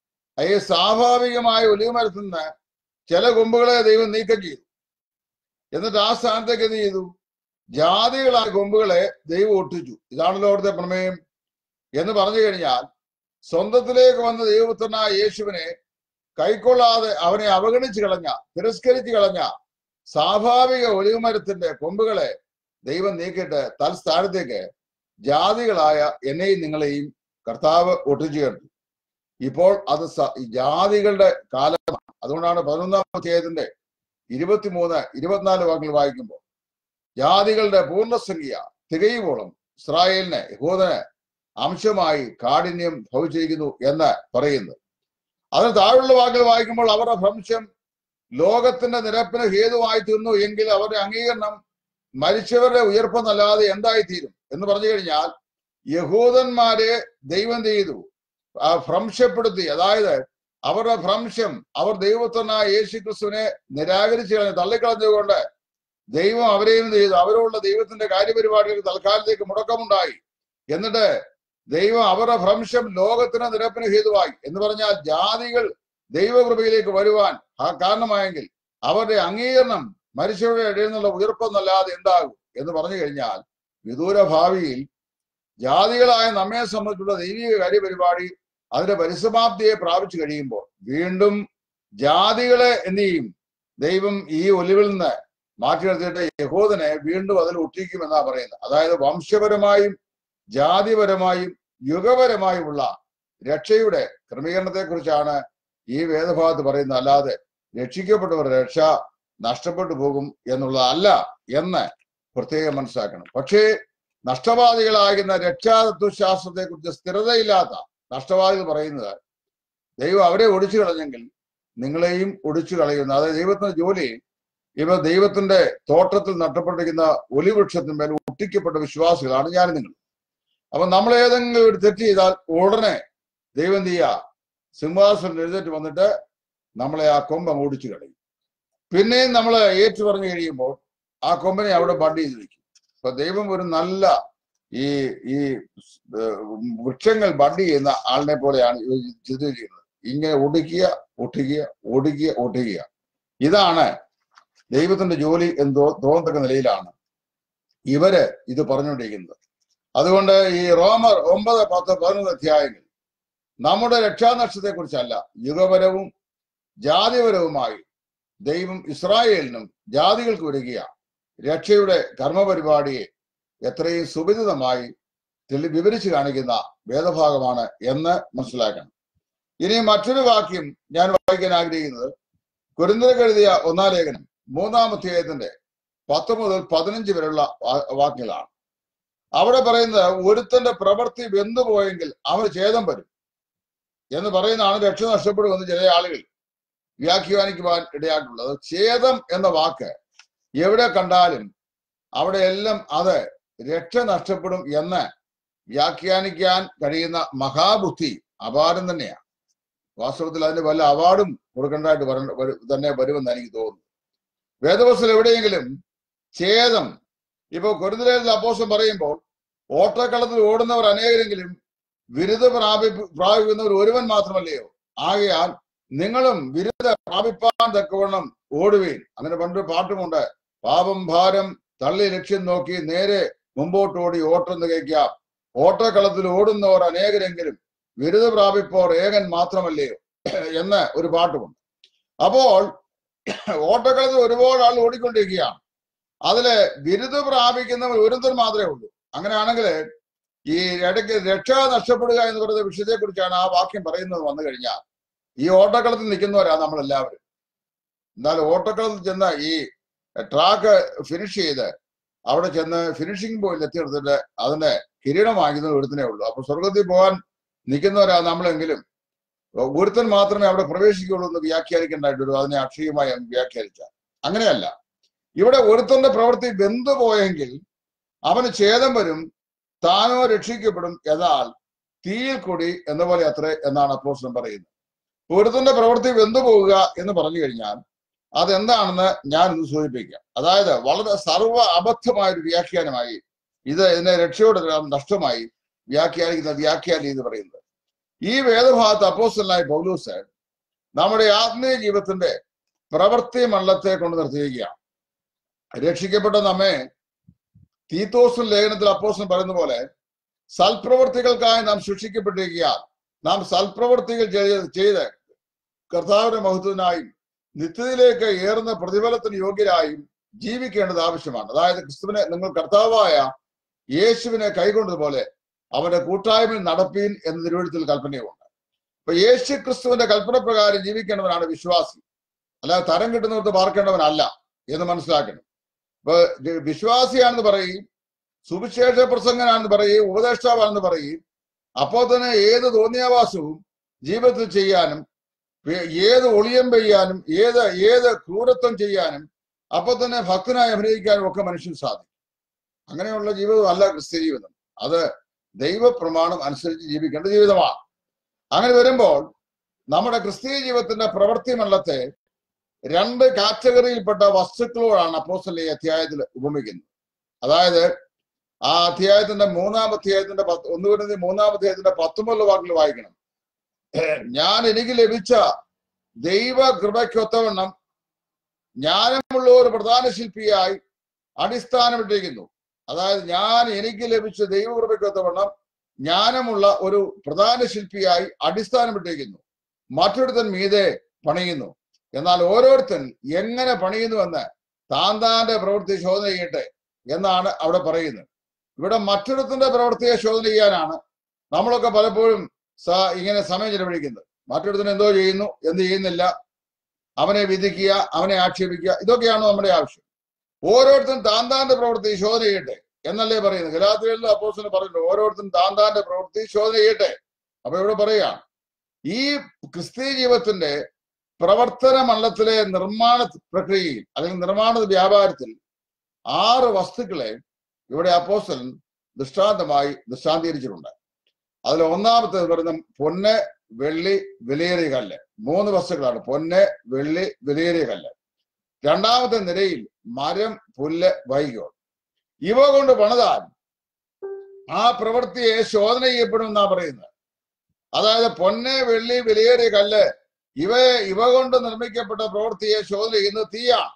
ഈ സ്വാഭാവികമായ ഒലിവുമരത്തിൽ നിന്ന് ചില കൊമ്പുകളെ ദൈവം നീക്കം ചെയ്തു എന്നിട്ട് ആ സ്ഥാനത്തേക്ക് എന്ത് ചെയ്തു ജാതികളായ കൊമ്പുകളെ ദൈവം ഒട്ടിച്ചു ഇതാണല്ലോ അവിടുത്തെ പ്രമേയം എന്ന് പറഞ്ഞു കഴിഞ്ഞാൽ സ്വന്തത്തിലേക്ക് വന്ന ദൈവപുത്രനായ യേശുവിനെ കൈക്കൊള്ളാതെ അവനെ അവഗണിച്ചു കളഞ്ഞ തിരസ്കരിച്ചു കളഞ്ഞ സ്വാഭാവിക ഒലിവുമരത്തിന്റെ കൊമ്പുകളെ ദൈവം നീക്കിയിട്ട് തൽസ്ഥാനത്തേക്ക് ജാതികളായ എന്നെയും നിങ്ങളെയും കർത്താവ് ഒട്ടിച്ചു കണ്ടു ഇപ്പോൾ അത് സ- ഈ ജാതികളുടെ കാലമാണ് അതുകൊണ്ടാണ് പതിനൊന്നാം അധ്യായത്തിന്റെ ഇരുപത്തിമൂന്ന് ഇരുപത്തിനാല് വാക്കുകൾ വായിക്കുമ്പോൾ ജാതികളുടെ പൂർണ്ണസംഖ്യ തികയുവോളം ഇസ്രായേലിന് യഹൂദന് അംശമായി കാഠിന്യം ഭവിച്ചിരിക്കുന്നു എന്ന് പറയുന്നു അതിന് താഴെയുള്ള വാക്കുകൾ വായിക്കുമ്പോൾ അവരുടെ ഭ്രംശം ലോകത്തിന്റെ നിരപ്പിന് ഹേതുവായി തീർന്നു എങ്കിൽ അവരുടെ അംഗീകരണം മരിച്ചവരുടെ ഉയർപ്പെന്നല്ലാതെ എന്തായി തീരും എന്ന് പറഞ്ഞു കഴിഞ്ഞാൽ യഹൂദന്മാരെ ദൈവം എന്ത് ചെയ്തു ആ ഭ്രംശപ്പെടുത്തി അതായത് അവരുടെ ഭ്രംശം അവർ ദൈവത്തിനായ യേശു ക്രിസ്തുവിനെ നിരാകരിച്ചു കളഞ്ഞു തള്ളിക്കളഞ്ഞുകൊണ്ട് ദൈവം അവരെയും എന്ത് ചെയ്തു അവരോടുള്ള ദൈവത്തിന്റെ കാര്യപരിപാടികൾക്ക് തൽക്കാലത്തേക്ക് മുടക്കമുണ്ടായി എന്നിട്ട് ദൈവം അവരുടെ ഭ്രംശം ലോകത്തിന് നിരപ്പിന് ഹേതുവായി എന്ന് പറഞ്ഞാൽ ജാതികൾ ദൈവകൃപയിലേക്ക് വരുവാൻ ആ കാരണമായെങ്കിൽ അവരുടെ അംഗീകരണം മനുഷ്യരുടെ ഇടയിൽ നിന്നുള്ള ഉയർപ്പെന്നല്ലാതെ എന്താകും എന്ന് പറഞ്ഞു കഴിഞ്ഞാൽ വിദൂര ഭാവിയിൽ ജാതികളായ നമ്മെ സംബന്ധിച്ചുള്ള ദൈവിക കാര്യപരിപാടി അതിന്റെ പരിസമാപ്തിയെ പ്രാപിച്ചു കഴിയുമ്പോൾ വീണ്ടും ജാതികളെ എന്ത് ചെയ്യും ദൈവം ഈ ഒലിവിൽ നിന്ന് മാറ്റി നിർത്തിയിട്ട് യഹോദനെ വീണ്ടും അതിൽ ഒട്ടിക്കും എന്നാ പറയുന്നത് അതായത് വംശപരമായും ജാതിപരമായും യുഗപരമായുമുള്ള രക്ഷയുടെ ക്രമീകരണത്തെ കുറിച്ചാണ് ഈ വേദഭാഗത്ത് പറയുന്നത് അല്ലാതെ രക്ഷിക്കപ്പെട്ടവർ രക്ഷ നഷ്ടപ്പെട്ടു പോകും എന്നുള്ളതല്ല എന്ന് പ്രത്യേകം മനസ്സിലാക്കണം പക്ഷേ നഷ്ടവാദികളാകുന്ന രക്ഷാതത്വശാസ്ത്രത്തെ കുറിച്ച് സ്ഥിരതയില്ലാത്ത നഷ്ടവാദികൾ പറയുന്നത് ദൈവം അവരെ ഒടിച്ചു കളഞ്ഞെങ്കിൽ നിങ്ങളെയും ഒടിച്ചു കളയുന്നു അതായത് ദൈവത്തിന്റെ ജോലി ഇവ ദൈവത്തിന്റെ തോട്ടത്തിൽ നഷ്ടപ്പെട്ടിരിക്കുന്ന ഒലിവൃക്ഷത്തിന്മേൽ ഒട്ടിക്കപ്പെട്ട വിശ്വാസികളാണ് ഞാൻ നിങ്ങൾ അപ്പൊ നമ്മൾ ഏതെങ്കിലും ഒരു തെറ്റ് ചെയ്താൽ ഉടനെ ദൈവം എന്ത് ചെയ്യുക സിംഹാസനം എഴുന്നേറ്റ് വന്നിട്ട് നമ്മളെ ആ കൊമ്പ് ഓടിച്ചു കളയും പിന്നെയും നമ്മൾ ഏറ്റു പറഞ്ഞു കഴിയുമ്പോൾ ആ കൊമ്പിനെ അവിടെ ബഡ് ചെയ്ത് വെക്കും അപ്പൊ ദൈവം ഒരു നല്ല ഈ ഈ ഏർ വൃക്ഷങ്ങൾ ബഡ് ചെയ്യുന്ന ആളിനെ പോലെയാണ് ഇത് ചിത്രീകരിക്കുന്നത് ഇങ്ങനെ ഒടിക്കുക ഒട്ടിക്കുക ഒടിക്കുക ഒട്ടിക്കുക ഇതാണ് ദൈവത്തിന്റെ ജോലി എന്ന് തോ- തോന്നത്തക്ക നിലയിലാണ് ഇവര് ഇത് പറഞ്ഞുകൊണ്ടിരിക്കുന്നത് അതുകൊണ്ട് ഈ റോമർ ഒമ്പത് പത്ത് പതിനൊന്ന് അധ്യായങ്ങൾ നമ്മുടെ രക്ഷാനക്ഷത്തെ കുറിച്ചല്ല യുഗപരവും ജാതിപരവുമായി ദൈവം ഇസ്രായേലിനും ജാതികൾക്ക് ഒരുക്കിയ രക്ഷയുടെ കർമ്മപരിപാടിയെ എത്രയും സുവിദിതമായി തെളി വിവരിച്ചു കാണിക്കുന്ന വേദഭാഗമാണ് എന്ന് മനസ്സിലാക്കണം ഇനി മറ്റൊരു വാക്യം ഞാൻ വായിക്കാൻ ആഗ്രഹിക്കുന്നത് കുരുന്തർക്ക് എഴുതിയ ഒന്നാം ലേഖനം മൂന്നാം അധ്യായത്തിന്റെ പത്ത് മുതൽ പതിനഞ്ച് വരെയുള്ള വാ- വാക്യങ്ങളാണ് അവിടെ പറയുന്നത് ഒരുത്തന്റെ പ്രവൃത്തി വെന്തുപോയെങ്കിൽ അവന് ഛേദം വരും എന്ന് പറയുന്നതാണ് രക്ഷ നഷ്ടപ്പെടുമെന്ന് ചില ആളുകൾ വ്യാഖ്യാനിക്കുവാൻ ഇടയായിട്ടുള്ളത് ഛേദം എന്ന വാക്ക് എവിടെ കണ്ടാലും അവിടെ എല്ലാം അത് രക്ഷ നഷ്ടപ്പെടും എന്ന് വ്യാഖ്യാനിക്കാൻ കഴിയുന്ന മഹാബുദ്ധി അപാരം തന്നെയാണ് വാസ്തവത്തിൽ അതിന് വല്ല അവാർഡും കൊടുക്കേണ്ടതായിട്ട് വര- വരു- തന്നെ വരുമെന്ന് എനിക്ക് തോന്നുന്നു വേദവസ്തുൽ എവിടെയെങ്കിലും ഛേദം ഇപ്പൊ കുരുതലേൽ അപ്പോസം പറയുമ്പോൾ ഓട്ടക്കളത്തിൽ ഓടുന്നവർ അനേകരെങ്കിലും ബിരുദ പ്രാപി പ്രാപിക്കുന്നവർ ഒരുവൻ മാത്രമല്ലയോ ആകയാൽ നിങ്ങളും ബിരുദ പ്രാപിപ്പാൻ തക്കവണ്ണം ഓടുവീൻ അങ്ങനെ പണ്ടൊരു പാട്ടുമുണ്ട് പാപം ഭാരം തള്ളി ലക്ഷ്യം നോക്കി നേരെ മുമ്പോട്ട് ഓടി ഓട്ടം തികയ്ക്കാം ഓട്ടക്കളത്തിൽ ഓടുന്നവർ അനേകരെങ്കിലും ബിരുദ പ്രാപിപ്പോർ ഏകൻ മാത്രമല്ലയോ എന്ന് ഒരു പാട്ടുമുണ്ട് അപ്പോൾ ഓട്ടക്കളത്തിൽ ഒരുപാട് ആൾ ഓടിക്കൊണ്ടിരിക്കുകയാണ് അതില് ബിരുദ പ്രാപിക്കുന്നവർ ഒരുത്തൻ മാത്രമേ ഉള്ളൂ അങ്ങനെയാണെങ്കിൽ ഈ ഇടയ്ക്ക് രക്ഷ നഷ്ടപ്പെടുക എന്ന് പറയുന്ന വിഷയത്തെ കുറിച്ചാണ് ആ വാക്യം പറയുന്നത് വന്നു കഴിഞ്ഞാൽ ഈ ഓട്ടക്കളത്തിൽ നിൽക്കുന്നവരാ നമ്മളെല്ലാവരും എന്നാൽ ഓട്ടക്കളത്തിൽ ചെന്ന ഈ ട്രാക്ക് ഫിനിഷ് ചെയ്ത് അവിടെ ചെന്ന് ഫിനിഷിംഗ് പോയിന്റ് എത്തിയെടുത്തിട്ട് അതിന്റെ കിരീടം വാങ്ങിക്കുന്നത് ഒരുത്തനേ ഉള്ളൂ അപ്പൊ സ്വർഗത്തിൽ പോകാൻ നിൽക്കുന്നവരാ നമ്മളെങ്കിലും ഒരുത്തൻ മാത്രമേ അവിടെ പ്രവേശിക്കുള്ളൂ എന്ന് വ്യാഖ്യാനിക്കേണ്ടതായിട്ട് വരും അതിനെ അക്ഷയമായി അങ്ങ് വ്യാഖ്യാനിച്ച അങ്ങനെയല്ല ഇവിടെ ഒരുത്തന്റെ പ്രവൃത്തി വെന്തു പോയെങ്കിൽ അവന് ഛേദം വരും താനോ രക്ഷിക്കപ്പെടും എന്നാൽ തീയിൽ കൂടി എന്ന പോലെ അത്രേ എന്നാണ് അപ്പോസ്റ്റലൻ പറയുന്നത് ഒരുത്തന്റെ പ്രവൃത്തി വെന്തു പോവുക എന്ന് പറഞ്ഞു കഴിഞ്ഞാൽ അതെന്താണെന്ന് ഞാൻ ഇന്ന് സൂചിപ്പിക്കാം അതായത് വളരെ സർവ അബദ്ധമായ ഒരു വ്യാഖ്യാനമായി ഇത് ഇതിനെ രക്ഷയുടെ നഷ്ടമായി വ്യാഖ്യാനിക്കുന്ന വ്യാഖ്യാനം എന്ന് പറയുന്നത് ഈ വേദഭാഗത്ത് അപ്പോസ്റ്റലായ പൗലൂസ് നമ്മുടെ ആത്മീയ ജീവിതത്തിന്റെ പ്രവൃത്തി മണ്ഡലത്തെ കൊണ്ട് നിർത്തിയിരിക്കുകയാണ് രക്ഷിക്കപ്പെട്ട നമ്മെ തീത്തോസിൻ ലേഖനത്തിൽ അപ്പോസ്റ്റൻ പറയുന്ന പോലെ സൽപ്രവർത്തികൾക്കായി നാം സൃഷ്ടിക്കപ്പെട്ടിരിക്കുകയാൽ നാം സൽപ്രവർത്തികൾ ചെയ്ത് ചെയ്ത് കർത്താവിന്റെ മഹത്വത്തിനായും നിത്യതയിലേക്ക് ഏറുന്ന പ്രതിഫലത്തിന് യോഗ്യരായും ജീവിക്കേണ്ടത് ആവശ്യമാണ് അതായത് ക്രിസ്തുവിനെ നിങ്ങൾ കർത്താവായ യേശുവിനെ കൈകൊണ്ടതുപോലെ അവന്റെ കൂട്ടായ്മയിൽ നടപ്പീൻ എന്ന തിരുവഴുത്തിൽ കൽപ്പനയുണ്ട് അപ്പൊ യേശു ക്രിസ്തുവിന്റെ കൽപ്പന പ്രകാരം ജീവിക്കേണ്ടവനാണ് വിശ്വാസി അല്ലാതെ തരം കിട്ടുന്നവർക്ക് പാർക്കേണ്ടവനല്ല എന്ന് മനസ്സിലാക്കണം ഇപ്പൊ വിശ്വാസിയാണെന്ന് പറയും സുവിശേഷ പ്രസംഗനാണെന്ന് പറയും ഉപദേഷ്ടാവാണെന്ന് പറയും അപ്പോൾ തന്നെ ഏത് തോന്നിയാവാസവും ജീവിതത്തിൽ ചെയ്യാനും ഏത് ഒളിയം പെയ്യാനും ഏത് ഏത് ക്രൂരത്വം ചെയ്യാനും അപ്പൊ തന്നെ ഭക്തനായി അഭിനയിക്കാനും ഒക്കെ മനുഷ്യന് സാധിക്കും അങ്ങനെയുള്ള ജീവിതം അല്ല ക്രിസ്ത്യ ജീവിതം അത് ദൈവപ്രമാണം അനുസരിച്ച് ജീവിക്കേണ്ട ജീവിതമാണ് അങ്ങനെ വരുമ്പോൾ നമ്മുടെ ക്രിസ്തീയ ജീവിതത്തിന്റെ പ്രവൃത്തി മണ്ഡലത്തെ രണ്ട് കാറ്റഗറിയിൽപ്പെട്ട വസ്തുക്കളോടാണ് അപ്പോസ്റ്റൽ ഈ അധ്യായത്തിൽ ഉപമിക്കുന്നത് അതായത് ആ അധ്യായത്തിന്റെ മൂന്നാം അധ്യായത്തിന്റെ പത്ത് ഒന്ന് വരുന്നത് മൂന്നാം അധ്യായത്തിന്റെ പത്തൊമ്പത് വാക്കിൽ വായിക്കണം ഞാൻ എനിക്ക് ലഭിച്ച ദൈവ കൃപയ്ക്കൊത്തവണ്ണം ജ്ഞാനമുള്ള ഒരു പ്രധാന ശില്പിയായി അടിസ്ഥാനമിട്ടിരിക്കുന്നു അതായത് ഞാൻ എനിക്ക് ലഭിച്ച ദൈവകൃപയ്ക്കൊത്തവണ്ണം ജ്ഞാനമുള്ള ഒരു പ്രധാന ശില്പിയായി അടിസ്ഥാനമിട്ടിരിക്കുന്നു മറ്റൊരുത്തൻ മീതെ പണിയുന്നു എന്നാൽ ഓരോരുത്തൻ എങ്ങനെ പണിയുന്നുവെന്ന് താൻ താന്റെ പ്രവൃത്തി ശോധന ചെയ്യട്ടെ എന്നാണ് അവിടെ പറയുന്നത് ഇവിടെ മറ്റൊരുത്തന്റെ പ്രവൃത്തിയെ ശോധന ചെയ്യാനാണ് നമ്മളൊക്കെ പലപ്പോഴും ഇങ്ങനെ സമയം ചെലവഴിക്കുന്നത് മറ്റൊരുത്തൻ എന്തോ ചെയ്യുന്നു എന്ത് ചെയ്യുന്നില്ല അവനെ വിധിക്കുക അവനെ ആക്ഷേപിക്കുക ഇതൊക്കെയാണ് നമ്മുടെ ആവശ്യം ഓരോരുത്തരും താൻ താന്റെ പ്രവൃത്തി ശോധന ചെയ്യട്ടെ എന്നല്ലേ പറയുന്നത് ഗലാത്തികളിലും അപ്പോസിന് പറയുന്നു ഓരോരുത്തരും താൻ താന്റെ പ്രവൃത്തി ശോധന ചെയ്യട്ടെ അപ്പൊ ഇവിടെ പറയാ ഈ ക്രിസ്തീയ ജീവിതത്തിന്റെ പ്രവർത്തന മണ്ഡലത്തിലെ നിർമ്മാണ പ്രക്രിയയിൽ അല്ലെങ്കിൽ നിർമ്മാണ വ്യാപാരത്തിൽ ആറ് വസ്തുക്കളെ ഇവിടെ അപ്പോസ്റ്റലൻ ദൃഷ്ടാന്തമായി ദൃഷ്ടാന്തീകരിച്ചിട്ടുണ്ട് അതിൽ ഒന്നാമത്തെ പറയുന്ന പൊന്ന് വെള്ളി വിലയേറിയ കല്ല് മൂന്ന് വസ്തുക്കളാണ് പൊന്ന് വെള്ളി വിലയേറിയ കല്ല് രണ്ടാമത്തെ നിരയിൽ മരം പുല്ല് വൈകോൾ ഇവ കൊണ്ട് പണിതാൽ ആ പ്രവൃത്തിയെ ശോധന ചെയ്യപ്പെടും എന്നാ പറയുന്നത് അതായത് പൊന്ന് വെള്ളി വിലയേറിയ കല്ല് ഇവ ഇവ കൊണ്ട് നിർമ്മിക്കപ്പെട്ട പ്രവൃത്തിയെ ശോധന ചെയ്യുന്നത് തീയാണ്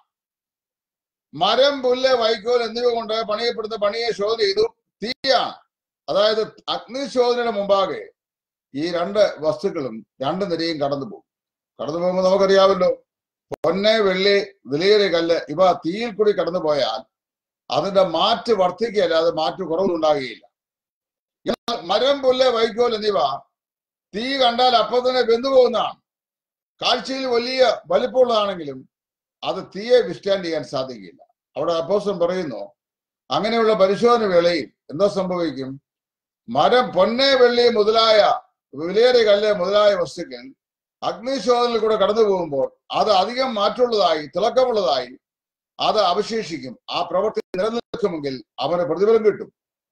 മരം പുല്ല് വൈക്കോൽ എന്നിവ കൊണ്ട് പണിയപ്പെടുന്ന പണിയെ ശോധന ചെയ്തു തീയാണ് അതായത് അഗ്നിശോധനയുടെ മുമ്പാകെ ഈ രണ്ട് വസ്തുക്കളും രണ്ട് നിരയും കടന്നു പോകും കടന്നു പോകുമ്പോൾ നമുക്കറിയാമല്ലോ പൊന്നെ വെള്ളി വിലയേറിയ കല്ല് ഇവ തീയിൽ കൂടി കടന്നു പോയാൽ അതിന്റെ മാറ്റ് വർദ്ധിക്കുകയല്ലാതെ മാറ്റ് കുറവുണ്ടാകുകയില്ല എന്നാൽ മരം പുല്ല് വൈക്കോൽ എന്നിവ തീ കണ്ടാൽ അപ്പൊ തന്നെ വെന്തുപോകുന്നതാണ് കാഴ്ചയിൽ വലിയ വലിപ്പമുള്ളതാണെങ്കിലും അത് തീയെ വിസ്റ്റാൻഡ് ചെയ്യാൻ സാധിക്കില്ല അവിടെ അപ്പോസം പറയുന്നു അങ്ങനെയുള്ള പരിശോധന വേളയിൽ എന്തോ സംഭവിക്കും മരം പൊന്നെ വെള്ളി മുതലായ വിലയേറിയ കല്ല് മുതലായ വസ്തുക്കൾ അഗ്നിശോധനയിൽ കൂടെ കടന്നു പോകുമ്പോൾ അത് അധികം മാറ്റമുള്ളതായി തിളക്കമുള്ളതായി അത് അവശേഷിക്കും ആ പ്രവൃത്തി നിലനിൽക്കുമെങ്കിൽ അവന് പ്രതിഫലം കിട്ടും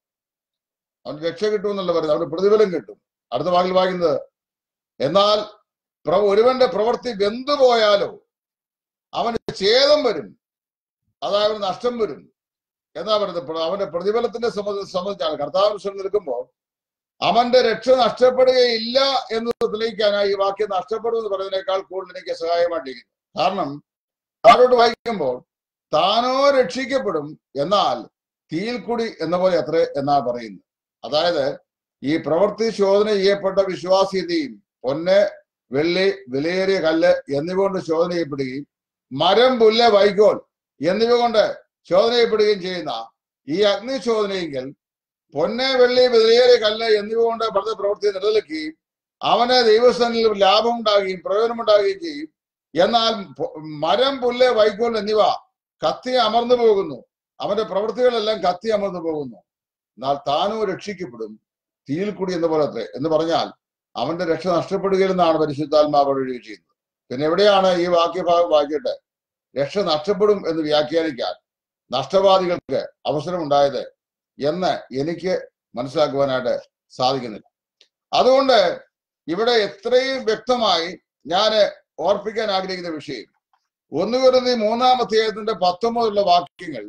അവന് രക്ഷ കിട്ടും എന്നുള്ള പറയുന്നത് അവന് പ്രതിഫലം കിട്ടും അടുത്ത വാക്കിൽ വായിക്കുന്നത് എന്നാൽ ഒരുവന്റെ പ്രവൃത്തി വെന്തുപോയാലോ അവന് ഛേദം വരും അതായത് നഷ്ടം വരും എന്നാ പറയുന്നത് അവന്റെ പ്രതിഫലത്തിന്റെ സംബന്ധിച്ചാണ് കർത്താവ് നിൽക്കുമ്പോൾ അവന്റെ രക്ഷ നഷ്ടപ്പെടുകയില്ല എന്ന് തെളിയിക്കാനായി ഈ വാക്യം നഷ്ടപ്പെടും എന്ന് പറയുന്നതിനേക്കാൾ കൂടുതൽ എനിക്ക് സഹായമായിട്ടിരിക്കുന്നു കാരണം താഴോട്ട് വായിക്കുമ്പോൾ താനോ രക്ഷിക്കപ്പെടും എന്നാൽ തീയിൽ കൂടി എന്ന പോലെ അത്രേ എന്നാ പറയുന്നത് അതായത് ഈ പ്രവൃത്തി ശോധന ചെയ്യപ്പെട്ട വിശ്വാസ്യതയും പൊന്ന് വെള്ളി വിലയേറിയ കല്ല് എന്നിവ കൊണ്ട് ശോധന ചെയ്യപ്പെടുകയും മരം പുല്ല് വൈക്കോൽ എന്നിവ കൊണ്ട് ശോധന ചെയ്യപ്പെടുകയും ചെയ്യുന്ന ഈ അഗ്നിശോധനയെങ്കിൽ പൊന്ന് വെള്ളി വിലയേറിയ കല്ല് എന്നിവ കൊണ്ട് പഠിത പ്രവൃത്തി നിലനിൽക്കുകയും അവന് ദൈവസ്ഥാനിൽ ലാഭം ഉണ്ടാകുകയും പ്രയോജനമുണ്ടാകുകയും ചെയ്യും എന്നാൽ പൊ- മരം പുല്ല് വൈക്കോൽ എന്നിവ കത്തി അമർന്നു പോകുന്നു അവന്റെ പ്രവൃത്തികളെല്ലാം കത്തി അമർന്നു പോകുന്നു എന്നാൽ താനോ രക്ഷിക്കപ്പെടും തീയിൽ കൂടി എന്ന പോലെ അത്രേ എന്ന് പറഞ്ഞാൽ അവന്റെ രക്ഷ നഷ്ടപ്പെടുകയില്ലെന്നാണ് പരിശുദ്ധാത്മാവ് എഴുതി ചെയ്യുന്നത് പിന്നെ എവിടെയാണ് ഈ വാക്യഭാഗം വായിച്ചിട്ട് രക്ഷ നഷ്ടപ്പെടും എന്ന് വ്യാഖ്യാനിക്കാൻ നഷ്ടവാദികൾക്ക് അവസരമുണ്ടായത് എന്ന് എനിക്ക് മനസ്സിലാക്കുവാനായിട്ട് സാധിക്കുന്നില്ല അതുകൊണ്ട് ഇവിടെ എത്രയും വ്യക്തമായി ഞാൻ ഓർപ്പിക്കാൻ ആഗ്രഹിക്കുന്ന വിഷയം ഒന്ന് കുരുന്നി മൂന്നാം അധ്യായത്തിന്റെ പത്തൊമ്പതുള്ള വാക്യങ്ങൾ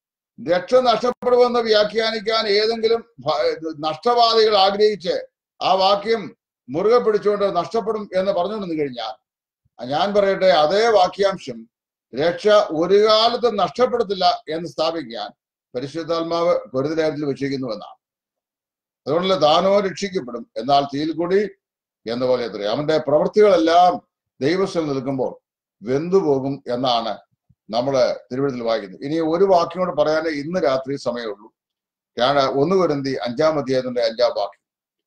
രക്ഷ നഷ്ടപ്പെടുമെന്ന് വ്യാഖ്യാനിക്കാൻ ഏതെങ്കിലും ഭ- നഷ്ടവാദികൾ ആഗ്രഹിച്ച് ആ വാക്യം മുറുകെ പിടിച്ചുകൊണ്ട് നഷ്ടപ്പെടും എന്ന് പറഞ്ഞുകൊണ്ടു കഴിഞ്ഞാൽ ഞാൻ പറയട്ടെ അതേ വാക്യാംശം രക്ഷ ഒരു കാലത്തും നഷ്ടപ്പെടത്തില്ല എന്ന് സ്ഥാപിക്കാൻ പരിശുദ്ധാത്മാവ് ഗുരുതരത്തിൽ വെച്ചിരിക്കുന്നുവെന്നാണ് അതുകൊണ്ടല്ല താനോ രക്ഷിക്കപ്പെടും എന്നാൽ തീയിൽ കൂടി എന്ന പോലെ എത്ര അവന്റെ പ്രവൃത്തികളെല്ലാം ദൈവസ്ഥൽ നിൽക്കുമ്പോൾ വെന്തുപോകും എന്നാണ് നമ്മൾ തിരുവഴുത്തിൽ വായിക്കുന്നത് ഇനി ഒരു വാക്യം കൂടെ പറയാനേ ഇന്ന് രാത്രി സമയമുള്ളൂ ഞാൻ ഒന്ന് കുരന്തി അഞ്ചാം അധ്യായത്തിന്റെ അഞ്ചാം വാക്യം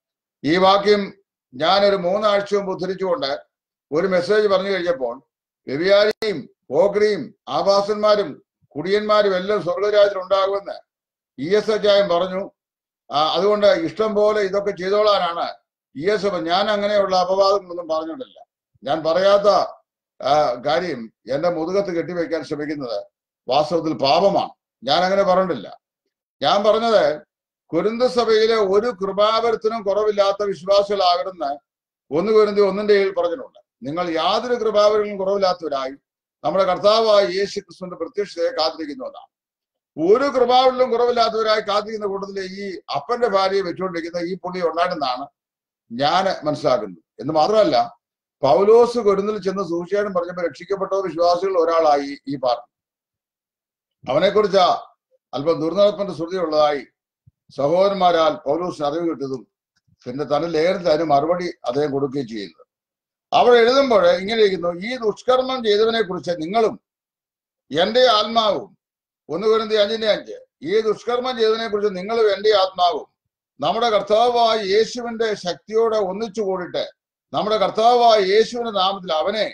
ഈ വാക്യം ഞാനൊരു മൂന്നാഴ്ച മുമ്പ് ഉദ്ധരിച്ചുകൊണ്ട് ഒരു മെസ്സേജ് പറഞ്ഞു കഴിഞ്ഞപ്പോൾ വ്യഭിചാരിയും പോക്രിയും ആഭാസന്മാരും കുടിയന്മാരും എല്ലാം സ്വർഗരാജ്യത്തിൽ ഉണ്ടാകുമെന്ന് ഇ എസ് അച്ചായൻ പറഞ്ഞു ആ, അതുകൊണ്ട് ഇഷ്ടം പോലെ ഇതൊക്കെ ചെയ്തോളാനാണ് ഇ എസ് എഫ് ഞാൻ അങ്ങനെയുള്ള അപവാദങ്ങളൊന്നും പറഞ്ഞിട്ടില്ല ഞാൻ പറയാത്ത ആ, കാര്യം എന്റെ മുതുകത്ത് കെട്ടിവെക്കാൻ ശ്രമിക്കുന്നത് വാസ്തവത്തിൽ പാപമാണ് ഞാൻ അങ്ങനെ പറഞ്ഞിട്ടില്ല ഞാൻ പറഞ്ഞത് കുരുന്ത സഭയിലെ ഒരു കൃപാവരത്തിനും കുറവില്ലാത്ത വിശ്വാസികളാകരുന്ന് ഒന്ന് കുരുന്തി ഒന്നിന്റെ ഏഴിൽ പറഞ്ഞിട്ടുണ്ട് നിങ്ങൾ യാതൊരു കൃപാവരങ്ങളും കുറവില്ലാത്തവരായി നമ്മുടെ കർത്താവായ യേശു ക്രിസ്തുവിന്റെ പ്രത്യക്ഷതയെ കാത്തിരിക്കുന്നതാണ് ഒരു കൃപാവരിലും കുറവില്ലാത്തവരായി കാത്തിരിക്കുന്ന കൂട്ടത്തിലെ ഈ അപ്പന്റെ ഭാര്യയെ വെച്ചുകൊണ്ടിരിക്കുന്ന ഈ പുള്ളി ഉണ്ടായിരുന്നാണ് ഞാൻ മനസ്സിലാക്കുന്നത് എന്ന് മാത്രമല്ല പൗലോസ് കൊരുന്നിൽ ചെന്ന് സൂക്ഷിച്ചാലും പറഞ്ഞപ്പോൾ രക്ഷിക്കപ്പെട്ട വിശ്വാസികൾ ഒരാളായി ഈ പാർട്ടി അവനെക്കുറിച്ച് അല്പം ദുർനടപ്പിന്റെ ശ്രുതിയുള്ളതായി സഹോദരന്മാരാൽ പൗലോസിന് അറിവ് കിട്ടിയതും പിന്നെ തന്റെ ലേഖനത്തിൽ അതിന് മറുപടി അദ്ദേഹം കൊടുക്കുകയും ചെയ്യുന്നത് അവിടെ എഴുതുമ്പോൾ ഇങ്ങനെ ഇരിക്കുന്നു ഈ ദുഷ്കർമ്മം ചെയ്തവനെ കുറിച്ച് നിങ്ങളും എന്റെ ആത്മാവും ഒന്ന് കുരുന്തി അഞ്ചിന്റെ അഞ്ച് ഈ ദുഷ്കർമ്മം ചെയ്തതിനെ കുറിച്ച് നിങ്ങളും എന്റെ ആത്മാവും നമ്മുടെ കർത്താവായ യേശുവിന്റെ ശക്തിയോടെ ഒന്നിച്ചു കൂടിയിട്ട് നമ്മുടെ കർത്താവായ യേശുവിന്റെ നാമത്തിൽ അവനെ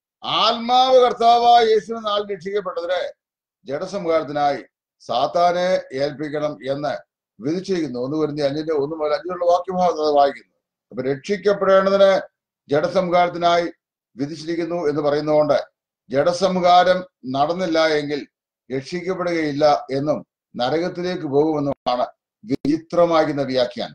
ആത്മാവ് കർത്താവായ യേശുവിന്റെ നാളിൽ രക്ഷിക്കപ്പെട്ടതിന് ജഡസംഹാരത്തിനായി സാത്താനെ ഏൽപ്പിക്കണം എന്ന് വിധിച്ചിരിക്കുന്നു ഒന്ന് കുരുന്തി അഞ്ചിന്റെ ഒന്ന് മുതൽ അഞ്ചിലുള്ള വാക്യഭാഗത്ത് അത് വായിക്കുന്നു അപ്പൊ രക്ഷിക്കപ്പെടേണ്ടതിന് ജഡസംഹാരത്തിനായി വിധിച്ചിരിക്കുന്നു എന്ന് പറയുന്നതുകൊണ്ട് ജഡസംഹാരം നടന്നില്ല എങ്കിൽ രക്ഷിക്കപ്പെടുകയില്ല എന്നും നരകത്തിലേക്ക് പോകുമെന്നുമാണ് വിചിത്രമാകുന്ന വ്യാഖ്യാനം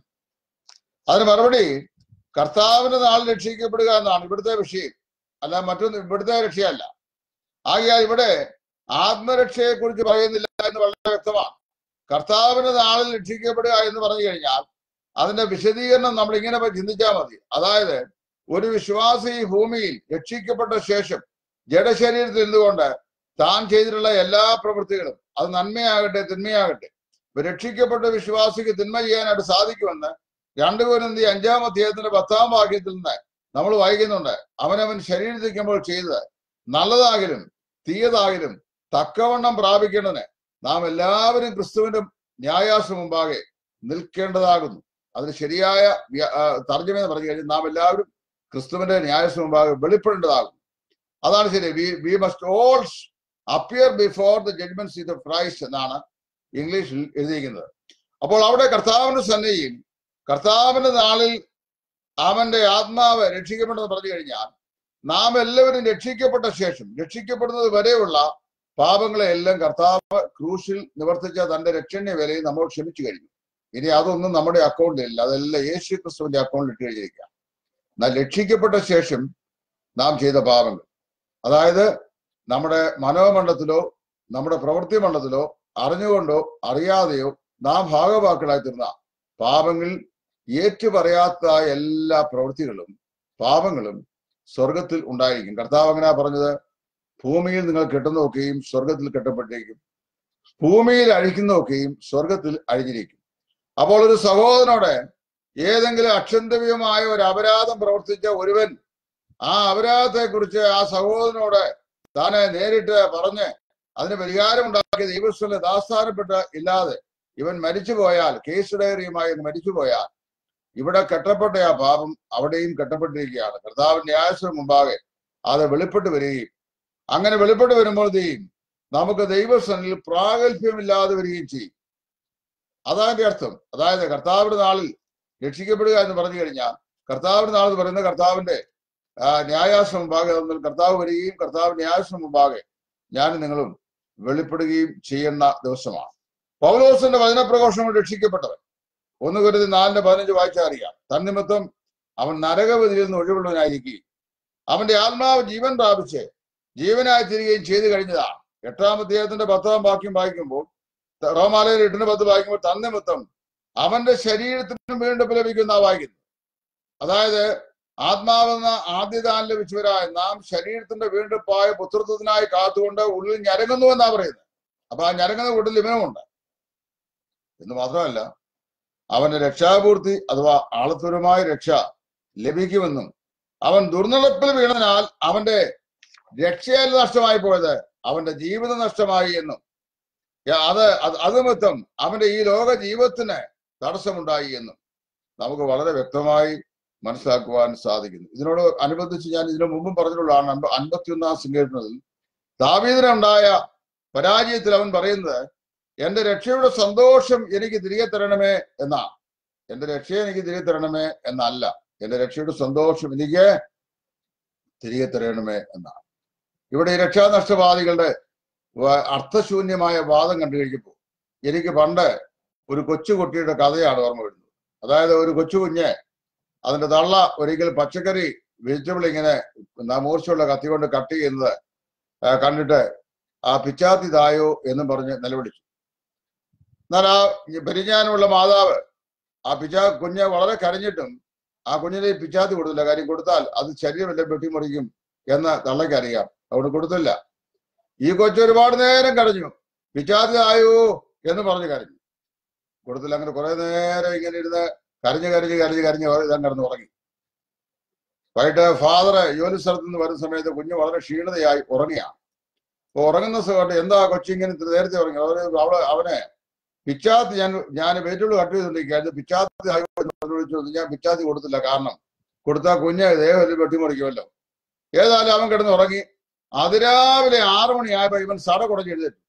അതിന് മറുപടി കർത്താവിന്റെ നാളിൽ രക്ഷിക്കപ്പെടുക എന്നാണ് ഇവിടുത്തെ വിഷയം അല്ല മറ്റൊന്ന് ഇവിടുത്തെ രക്ഷയല്ല ആകിയാൽ ഇവിടെ ആത്മരക്ഷയെ കുറിച്ച് പറയുന്നില്ല എന്ന് വളരെ വ്യക്തമാണ് കർത്താവിന്റെ നാളിൽ രക്ഷിക്കപ്പെടുക എന്ന് പറഞ്ഞു കഴിഞ്ഞാൽ അതിന്റെ വിശദീകരണം നമ്മൾ ഇങ്ങനെ ചിന്തിച്ചാൽ മതി അതായത് ഒരു വിശ്വാസി ഈ ഭൂമിയിൽ രക്ഷിക്കപ്പെട്ട ശേഷം ജഡശരീരത്തിൽ നിന്നുകൊണ്ട് താൻ ചെയ്തിട്ടുള്ള എല്ലാ പ്രവൃത്തികളും അത് നന്മയാകട്ടെ തിന്മയാകട്ടെ ഇപ്പൊ രക്ഷിക്കപ്പെട്ട വിശ്വാസിക്ക് തിന്മ ചെയ്യാനായിട്ട് സാധിക്കുമെന്ന് രണ്ടു കുരുന്തി അഞ്ചാം അധ്യായത്തിന്റെ പത്താം വാക്യത്തിൽ നിന്ന് നമ്മൾ വായിക്കുന്നുണ്ട് അവനവൻ ശരീരത്തിക്കുമ്പോൾ ചെയ്തത് നല്ലതാകിലും തീയതാകിലും തക്കവണ്ണം പ്രാപിക്കേണ്ടതിന് നാം എല്ലാവരും ക്രിസ്തുവിന്റെ ന്യായാസ മുമ്പാകെ നിൽക്കേണ്ടതാകുന്നു അതിന് ശരിയായ വ്യ- ആ, തർജ്ജമ എന്ന് പറഞ്ഞു കഴിഞ്ഞാൽ നാം എല്ലാവരും ക്രിസ്തുവിന്റെ ന്യായാസ മുമ്പാകെ വെളിപ്പെടേണ്ടതാകുന്നു അതാണ് ശരി we we must all appear before the judgment seat of Christ എന്നാണ് ഇംഗ്ലീഷിൽ എഴുതിയിരിക്കുന്നത് അപ്പോൾ അവിടെ കർത്താവിന്റെ സന്നയിൽ കർത്താവിന്റെ നാളിൽ അവന്റെ ആത്മാവ് രക്ഷിക്കപ്പെടുന്നത് പറഞ്ഞു കഴിഞ്ഞാൽ നാം എല്ലാവരും രക്ഷിക്കപ്പെട്ട ശേഷം രക്ഷിക്കപ്പെടുന്നത് വരെയുള്ള പാപങ്ങളെ എല്ലാം കർത്താവ് ക്രൂശിൽ നിവർത്തിച്ച തന്റെ രക്ഷണ്യ വിലയിൽ നമ്മൾ ക്ഷമിച്ചു കഴിഞ്ഞു ഇനി അതൊന്നും നമ്മുടെ അക്കൗണ്ടിൽ ഇല്ല അതെല്ലാം യേശു ക്രിസ്തുവിന്റെ അക്കൗണ്ടിൽ ഇട്ട് കഴിഞ്ഞിരിക്കുക എന്നാൽ രക്ഷിക്കപ്പെട്ട ശേഷം നാം ചെയ്ത പാപങ്ങൾ അതായത് നമ്മുടെ മനോമണ്ഡലത്തിലോ നമ്മുടെ പ്രവൃത്തി മണ്ഡലത്തിലോ അറിഞ്ഞുകൊണ്ടോ അറിയാതെയോ നാം ഭാഗവാക്കുകളായി തീർന്ന പാപങ്ങൾ ഏറ്റുപറയാത്ത എല്ലാ പ്രവൃത്തികളും പാപങ്ങളും സ്വർഗത്തിൽ ഉണ്ടായിരിക്കും കർത്താവ് അങ്ങനെ പറഞ്ഞത് ഭൂമിയിൽ നിങ്ങൾ കെട്ടുന്നതൊക്കെയും സ്വർഗത്തിൽ കെട്ടപ്പെട്ടിരിക്കും ഭൂമിയിൽ അഴിക്കുന്നതൊക്കെയും സ്വർഗത്തിൽ അഴിഞ്ഞിരിക്കും അപ്പോൾ ഒരു സഹോദരനോട് ഏതെങ്കിലും അക്ഷന്തവ്യമായ ഒരു അപരാധം പ്രവർത്തിച്ച ഒരുവൻ ആ അപരാധത്തെ കുറിച്ച് ആ സഹോദരനോട് താനെ നേരിട്ട് പറഞ്ഞ് അതിന് പരിഹാരം ഉണ്ടാക്കി ദൈവസ്ഥലെ ദാസ്ഥാനപ്പെട്ട് ഇല്ലാതെ ഇവൻ മരിച്ചു പോയാൽ കേസ് ഡയറിയുമായി അങ്ങ് മരിച്ചു പോയാൽ ഇവിടെ കെട്ടപ്പെട്ട ആ പാപം അവിടെയും കെട്ടപ്പെട്ടിരിക്കുകയാണ് കർത്താവ് ന്യായത്തിന് മുമ്പാകെ അത് വെളിപ്പെട്ട് വരികയും അങ്ങനെ വെളിപ്പെട്ട് വരുമ്പോഴത്തേയും നമുക്ക് ദൈവസനിൽ പ്രാഗൽഭ്യമില്ലാതെ വരികയും ചെയ്യും അതാണ് അർത്ഥം അതായത് കർത്താവിന്റെ നാളിൽ രക്ഷിക്കപ്പെടുക എന്ന് പറഞ്ഞു കഴിഞ്ഞാൽ കർത്താവിന്റെ നാൾ എന്ന് പറയുന്നത് കർത്താവിന്റെ ആ, ന്യായാസനം മുമ്പാകെ തമ്മിൽ കർത്താവ് വരികയും കർത്താവ് ന്യായാസനം മുമ്പാകെ ഞാനും നിങ്ങളും വെളിപ്പെടുകയും ചെയ്യുന്ന ദിവസമാണ് പൗലോസിന്റെ വചനപ്രഘോഷണം കൊണ്ട് രക്ഷിക്കപ്പെട്ടവൻ ഒന്ന് കരുതി നാലിന്റെ പതിനഞ്ച് വായിച്ചാൽ അറിയാം തന്നിമിത്തം അവൻ നരകവതിയിൽ നിന്ന് ഒഴിവുള്ളവനായിരിക്കുകയും അവന്റെ ആത്മാവ് ജീവൻ പ്രാപിച്ച് ജീവനായി തീരുകയും ചെയ്തു കഴിഞ്ഞതാണ് എട്ടാം അധ്യായത്തിന്റെ പത്താം വാക്യം വായിക്കുമ്പോൾ ത- റോമാലയിൽ എട്ടിന് പത്ത് വായിക്കുമ്പോൾ തന്നിമിത്തം അവന്റെ ശരീരത്തിനും വീണ്ടും ലഭിക്കുന്ന വായിക്കുന്നു അതായത് ആത്മാവെന്ന ആദ്യദാനം ലഭിച്ചവരായ നാം ശരീരത്തിന്റെ വീണ്ടും പായ പുത്രത്വത്തിനായി കാത്തുകൊണ്ട് ഉള്ളിൽ ഞരങ്ങുന്നു എന്നാ പറയുന്നത് അപ്പൊ ആ ഞരങ്ങുന്ന കൂട്ടിൽ ഇവനുമുണ്ട് എന്ന് മാത്രമല്ല അവന്റെ രക്ഷാപൂർത്തി അഥവാ ആളത്വരമായ രക്ഷ ലഭിക്കുമെന്നും അവൻ ദുർനടപ്പിൽ വീണതിനാൽ അവന്റെ രക്ഷയല്ല നഷ്ടമായി പോയത് അവന്റെ ജീവിതം നഷ്ടമായി എന്നും യ- അത് അത് അത് നിമിത്തം അവന്റെ ഈ ലോക ജീവിതത്തിന് തടസ്സമുണ്ടായി എന്നും നമുക്ക് വളരെ വ്യക്തമായി മനസ്സിലാക്കുവാൻ സാധിക്കുന്നു ഇതിനോട് അനുബന്ധിച്ച് ഞാൻ ഇതിനു മുമ്പും പറഞ്ഞിട്ടുള്ളതാണ് അൻപ അൻപത്തിയൊന്നാം സങ്കീർത്തനത്തിൽ ദാവീദിനുണ്ടായ പരാജയത്തിൽ അവൻ പറയുന്നത് എന്റെ രക്ഷയുടെ സന്തോഷം എനിക്ക് തിരികെ തരണമേ എന്നാ എന്റെ രക്ഷയെ എനിക്ക് തിരികെ തരണമേ എന്നല്ല എന്റെ രക്ഷയുടെ സന്തോഷം എനിക്ക് തിരികെ തരണമേ എന്നാണ് ഇവിടെ ഈ രക്ഷാനഷ്ടവാദികളുടെ വ- അർത്ഥശൂന്യമായ വാദം കണ്ടു കഴിഞ്ഞപ്പോൾ എനിക്ക് പണ്ട് ഒരു കൊച്ചുകുട്ടിയുടെ കഥയാണ് ഓർമ്മ വരുന്നത് അതായത് ഒരു കൊച്ചു കുഞ്ഞ് അതിന്റെ തള്ള ഒരിക്കൽ പച്ചക്കറി വെജിറ്റബിൾ ഇങ്ങനെ ന- മൂർച്ചയുള്ള കത്തി കൊണ്ട് കട്ട് ചെയ്യുന്നത് ആ, കണ്ടിട്ട് ആ പിച്ചാത്തി തായോ എന്നും പറഞ്ഞ് നിലവിളിച്ചു എന്നാൽ ആ പരിജ്ഞാനമുള്ള മാതാവ് ആ പിച്ചാ കുഞ്ഞ് വളരെ കരഞ്ഞിട്ടും ആ കുഞ്ഞിനെ പിച്ചാത്തി കൊടുത്തില്ല കാര്യം കൊടുത്താൽ അത് ശരീരമെല്ലാം വെട്ടിമുറിക്കും എന്ന് തള്ളയ്ക്ക് അറിയാം അവിടെ കൊടുത്തില്ല ഈ കൊച്ചു ഒരുപാട് നേരം കരഞ്ഞു പിച്ചാത്തി ആയോ എന്ന് പറഞ്ഞ് കരഞ്ഞു കൊടുത്തില്ല അങ്ങനെ കുറെ നേരം ഇങ്ങനെ ഇരുന്ന് കരഞ്ഞ് കരഞ്ഞ് കരഞ്ഞ് കരഞ്ഞ് ഇതാൻ കിടന്ന് ഉറങ്ങി വൈകിട്ട് ഫാദർ ജോലി സ്ഥലത്ത് നിന്ന് വരുന്ന സമയത്ത് കുഞ്ഞ് വളരെ ക്ഷീണതയായി ഉറങ്ങിയാണ് അപ്പൊ ഉറങ്ങുന്ന സമയത്ത് എന്താ കൊച്ചിങ്ങനെ ഇത്ര നേരത്തെ ഉറങ്ങി അവര് അവള് അവനെ പിച്ചാത്തി ഞാൻ ഞാൻ വെജിറ്റബിൾ കട്ട് ചെയ്തുകൊണ്ടിരിക്കുകയായിരുന്നു പിച്ചാത്തി ആയോ എന്ന് പറഞ്ഞ് വിളിച്ചു ഞാൻ പിച്ചാത്തി കൊടുത്തില്ല കാരണം കൊടുത്താൽ കുഞ്ഞ് ദേഹം എല്ലാം വെട്ടിമുറിക്കുമല്ലോ ഏതായാലും അവൻ കിടന്ന് ഉറങ്ങി അതിരാവിലെ ആറു മണിയായപ്പോ ഇവൻ സട കുടഞ്ഞ് എഴുന്നേറ്റു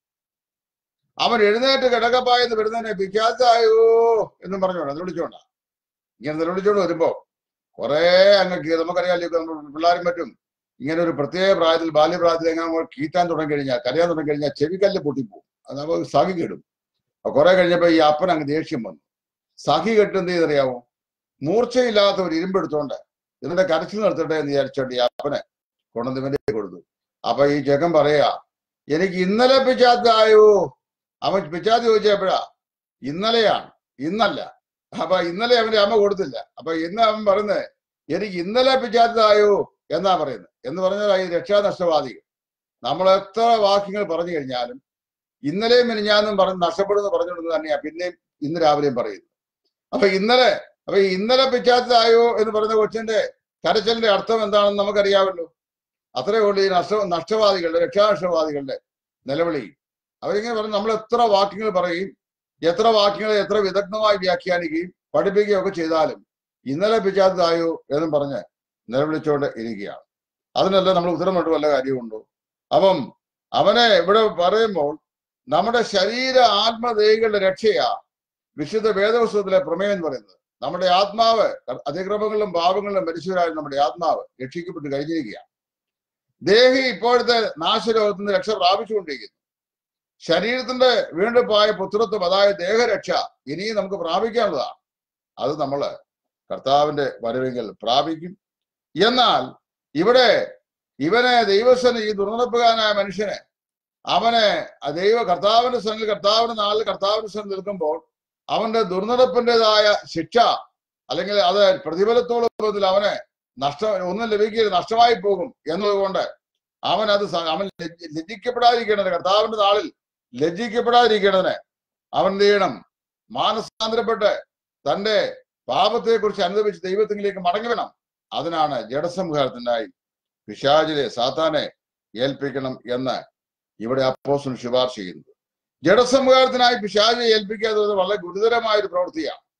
അവൻ എഴുന്നേറ്റ് കിടക്കപ്പായെന്ന് വരുന്നതിനെ പിച്ചാത്തായോ എന്നും പറഞ്ഞോണ്ട് നിലവിളിച്ചോണ്ട ഇങ്ങനെ നിലവിളിച്ചോണ്ട് വരുമ്പോ കുറെ അങ്ങ് കീ- നമുക്കറിയാലോ ഇപ്പൊ നമ്മൾ പിള്ളേരും പറ്റും ഇങ്ങനെ ഒരു പ്രത്യേക പ്രായത്തിൽ ബാല്യപ്രായത്തിൽ എങ്ങനെ നമ്മൾ കീറ്റാൻ തുടങ്ങി കഴിഞ്ഞാൽ കരയാൻ തുടങ്ങി കഴിഞ്ഞാൽ ചെവിക്കല്ല് പൊട്ടിപ്പോവും അത് നമുക്ക് സഖി കെടും അപ്പൊ കുറെ കഴിഞ്ഞപ്പോ ഈ അപ്പൻ അങ്ങ് ദേഷ്യം വന്നു സഖി കെട്ട് എന്ത് ചെയ്തറിയാവോ മൂർച്ചയില്ലാത്ത ഒരു ഇരുമ്പെടുത്തോണ്ട് ഇതിന്റെ കരച്ചിൽ നിർത്തട്ടെ എന്ന് വിചാരിച്ചോണ്ട് ഈ അപ്പനെ കൊണ്ടുവന്ന് ഇവന്റെ കൊടുത്തു അപ്പൊ ഈ ചെക്കൻ പറയാ എനിക്ക് ഇന്നലെ പിച്ചാത്തായോ അവൻ പിച്ചാത്തി ചോദിച്ചപ്പോഴാ ഇന്നലെയാണ് ഇന്നല്ല അപ്പൊ ഇന്നലെ അവന്റെ അമ്മ കൊടുത്തില്ല അപ്പൊ ഇന്ന് അവൻ പറയുന്നത് എനിക്ക് ഇന്നലെ പിച്ചാത്തതായോ എന്നാ പറയുന്നത് എന്ന് പറഞ്ഞാൽ ഈ രക്ഷാനഷ്ടവാദികൾ നമ്മൾ എത്ര വാക്യങ്ങൾ പറഞ്ഞു കഴിഞ്ഞാലും ഇന്നലെയും മിനിഞ്ഞാന്നും പറഞ്ഞ് നഷ്ടപ്പെടുന്നു പറഞ്ഞുകൊണ്ട് തന്നെയാ പിന്നെയും ഇന്ന് രാവിലെയും പറയുന്നത് അപ്പൊ ഇന്നലെ അപ്പൊ ഈ ഇന്നലെ പിച്ചാത്തതായോ എന്ന് പറയുന്ന കൊച്ചിന്റെ കരച്ചിലിന്റെ അർത്ഥം എന്താണെന്ന് നമുക്കറിയാമല്ലോ അത്രേ ഉള്ളൂ ഈ നഷ്ട നഷ്ടവാദികളുടെ രക്ഷാനഷ്ടവാദികളുടെ നിലവിളി അവരിങ്ങനെ പറഞ്ഞു നമ്മൾ എത്ര വാക്യങ്ങൾ പറയും എത്ര വാക്യങ്ങളെ എത്ര വിദഗ്ധമായി വ്യാഖ്യാനിക്കുകയും പഠിപ്പിക്കുകയും ഒക്കെ ചെയ്താലും ഇന്നലെ പിച്ചാത്തതായോ എന്നും പറഞ്ഞ് നിലവിളിച്ചുകൊണ്ട് ഇരിക്കുകയാണ് അതിനെല്ലാം നമ്മൾ ഉത്തരം കൊണ്ട് വല്ല കാര്യമുണ്ടോ അപ്പം അവനെ ഇവിടെ പറയുമ്പോൾ നമ്മുടെ ശരീര ആത്മദേഹികളുടെ രക്ഷയാ വിശുദ്ധ വേദപുസ്തകത്തിലെ പ്രമേയം എന്ന് പറയുന്നത് നമ്മുടെ ആത്മാവ് അതിക്രമങ്ങളിലും പാപങ്ങളിലും മരിച്ചവരായ നമ്മുടെ ആത്മാവ് രക്ഷിക്കപ്പെട്ട് കഴിഞ്ഞിരിക്കുകയാണ് ദേഹി ഇപ്പോഴത്തെ നാശരോഗത്തിൽ നിന്ന് രക്ഷ പ്രാപിച്ചുകൊണ്ടിരിക്കുന്നു ശരീരത്തിന്റെ വീണ്ടും പോയ പുത്രത്വം അതായത് ദേഹരക്ഷ ഇനിയും നമുക്ക് പ്രാപിക്കാനുള്ളതാണ് അത് നമ്മള് കർത്താവിന്റെ വരവെങ്കിൽ പ്രാപിക്കും എന്നാൽ ഇവിടെ ഇവനെ ദൈവസന ഈ ദുർനടപ്പുകാരനായ മനുഷ്യനെ അവനെ ആ ദൈവ കർത്താവിന്റെ സനിൽ കർത്താവിന്റെ നാളിൽ കർത്താവിന്റെ സനിൽ നിൽക്കുമ്പോൾ അവന്റെ ദുർനടപ്പിൻ്റെതായ ശിക്ഷ അല്ലെങ്കിൽ അത് പ്രതിഫലത്തോളം അവനെ നഷ്ടം ഒന്നും ലഭിക്കരുത് നഷ്ടമായി പോകും എന്നതുകൊണ്ട് അവൻ അത് സ- അവൻ ലജ്ജ- ലജ്ജിക്കപ്പെടാതിരിക്കേണ്ടത് കർത്താവിന്റെ നാളിൽ ലജ്ജിക്കപ്പെടാതിരിക്കേണ്ടതിന് അവൻ എന്ത് ചെയ്യണം മാനസാന്തരപ്പെട്ട് തന്റെ പാപത്തെക്കുറിച്ച് അനുഭവിച്ച് ദൈവത്തിലേക്ക് മടങ്ങി വേണം അതിനാണ് ജഡസംഹാരത്തിനായി പിശാചിലെ സാത്താനെ ഏൽപ്പിക്കണം എന്ന് ഇവിടെ അപ്പോസ്റ്റൽ ശുപാർശ ചെയ്യുന്നത് ജഡസംഹാരത്തിനായി പിശാചിനെ ഏൽപ്പിക്കാത്തത് വളരെ ഗുരുതരമായ ഒരു പ്രവൃത്തിയാണ്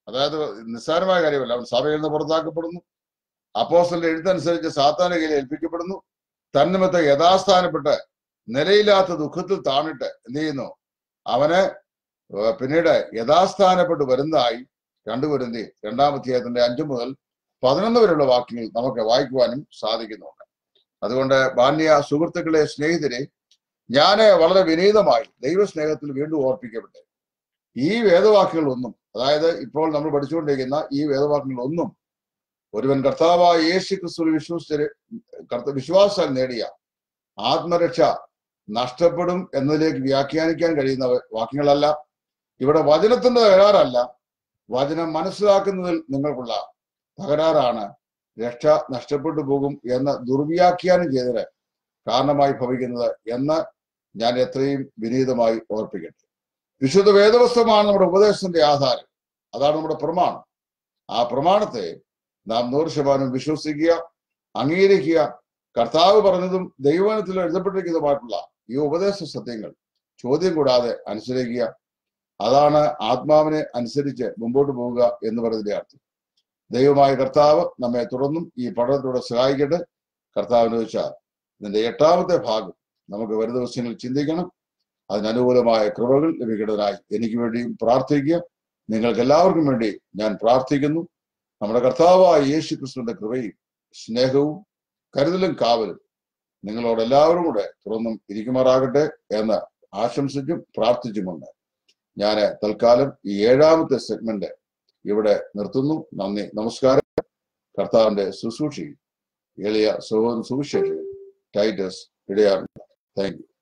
അതായത് നിസ്സാരമായ കാര്യമല്ല അവൻ സഭയിൽ നിന്ന് പുറത്താക്കപ്പെടുന്നു അപ്പോസ്റ്റലിന്റെ എഴുത്തനുസരിച്ച് സാത്താന്റെ കയ്യിൽ ഏൽപ്പിക്കപ്പെടുന്നു തന്നിമത്തെ യഥാസ്ഥാനപ്പെട്ട് നിലയില്ലാത്ത ദുഃഖത്തിൽ താണിട്ട് എന്ത് ചെയ്യുന്നു അവന് ഏർ പിന്നീട് യഥാസ്ഥാനപ്പെട്ട് വരുന്നതായി കണ്ടുവരുന്ന രണ്ടാമധ്യായത്തിന്റെ അഞ്ചു മുതൽ പതിനൊന്ന് വരെയുള്ള വാക്യങ്ങൾ നമുക്ക് വായിക്കുവാനും സാധിക്കുന്നുണ്ട് അതുകൊണ്ട് മാന്യ സുഹൃത്തുക്കളെ സ്നേഹിതരെ ഞാൻ വളരെ വിനീതമായി ദൈവസ്നേഹത്തിൽ വീണ്ടും ഓർപ്പിക്കപ്പെട്ടെ ഈ വേദവാക്യങ്ങളൊന്നും അതായത് ഇപ്പോൾ നമ്മൾ പഠിച്ചുകൊണ്ടിരിക്കുന്ന ഈ വേദവാക്യങ്ങളൊന്നും ഒരുവൻ കർത്താവായ യേശു ക്രിസ്തു വിശ്വസിച്ച് കർത്ത വിശ്വാസം നേടിയ ആത്മരക്ഷ നഷ്ടപ്പെടും എന്നതിലേക്ക് വ്യാഖ്യാനിക്കാൻ കഴിയുന്ന വാക്യങ്ങളല്ല ഇവിടെ വചനത്തിന്റെ തകരാറല്ല വചനം മനസ്സിലാക്കുന്നതിൽ നിങ്ങൾക്കുള്ള തകരാറാണ് രക്ഷ നഷ്ടപ്പെട്ടു പോകും എന്ന് ദുർവ്യാഖ്യാനം ചെയ്തത് കാരണമായി ഭവിക്കുന്നത് എന്ന് ഞാൻ എത്രയും വിനീതമായി ഓർപ്പിക്കട്ടെ വിശുദ്ധ വേദവസ്തുമാണ് നമ്മുടെ ഉപദേശത്തിന്റെ ആധാരം അതാണ് നമ്മുടെ പ്രമാണം ആ പ്രമാണത്തെ നാം നൂറ് ശതമാനം വിശ്വസിക്കുക അംഗീകരിക്കുക കർത്താവ് പറഞ്ഞതും ദൈവവനത്തിൽ എഴുതപ്പെട്ടിരിക്കുന്നതുമായിട്ടുള്ള ഈ ഉപദേശ സത്യങ്ങൾ ചോദ്യം കൂടാതെ അനുസരിക്കുക അതാണ് ആത്മാവിനെ അനുസരിച്ച് മുമ്പോട്ട് പോവുക എന്ന് പറയുന്നതിന്റെ അർത്ഥം ദൈവമായ കർത്താവ് നമ്മെ തുടർന്നും ഈ പഠനത്തോടെ സഹായിക്കട്ടെ കർത്താവിന് വെച്ചാൽ ഇതിന്റെ എട്ടാമത്തെ ഭാഗം നമുക്ക് വരും ദിവസങ്ങളിൽ ചിന്തിക്കണം അതിനനുകൂലമായ കൃപകൾ ലഭിക്കുന്നതിനായി എനിക്ക് വേണ്ടിയും പ്രാർത്ഥിക്കുക നിങ്ങൾക്ക് എല്ലാവർക്കും വേണ്ടി ഞാൻ പ്രാർത്ഥിക്കുന്നു നമ്മുടെ കർത്താവായ യേശു ക്രിസ്തുവിന്റെ കൃപയും സ്നേഹവും കരുതലും കാവലും നിങ്ങളോട് എല്ലാവരും കൂടെ തുറന്നും ഇരിക്കുമാറാകട്ടെ എന്ന് ആശംസിച്ചും പ്രാർത്ഥിച്ചുമുണ്ട് ഞാൻ തൽക്കാലം ഈ ഏഴാമത്തെ സെഗ്മെന്റ് ഇവിടെ നിർത്തുന്നു നന്ദി നമസ്കാരം കർത്താവിന്റെ ശുശ്രൂഷയിൽ എളിയ സുഹൃത്തും സുവിശേഷൻ ടൈറ്റസ് ഇടയാറുണ്ട് താങ്ക് യു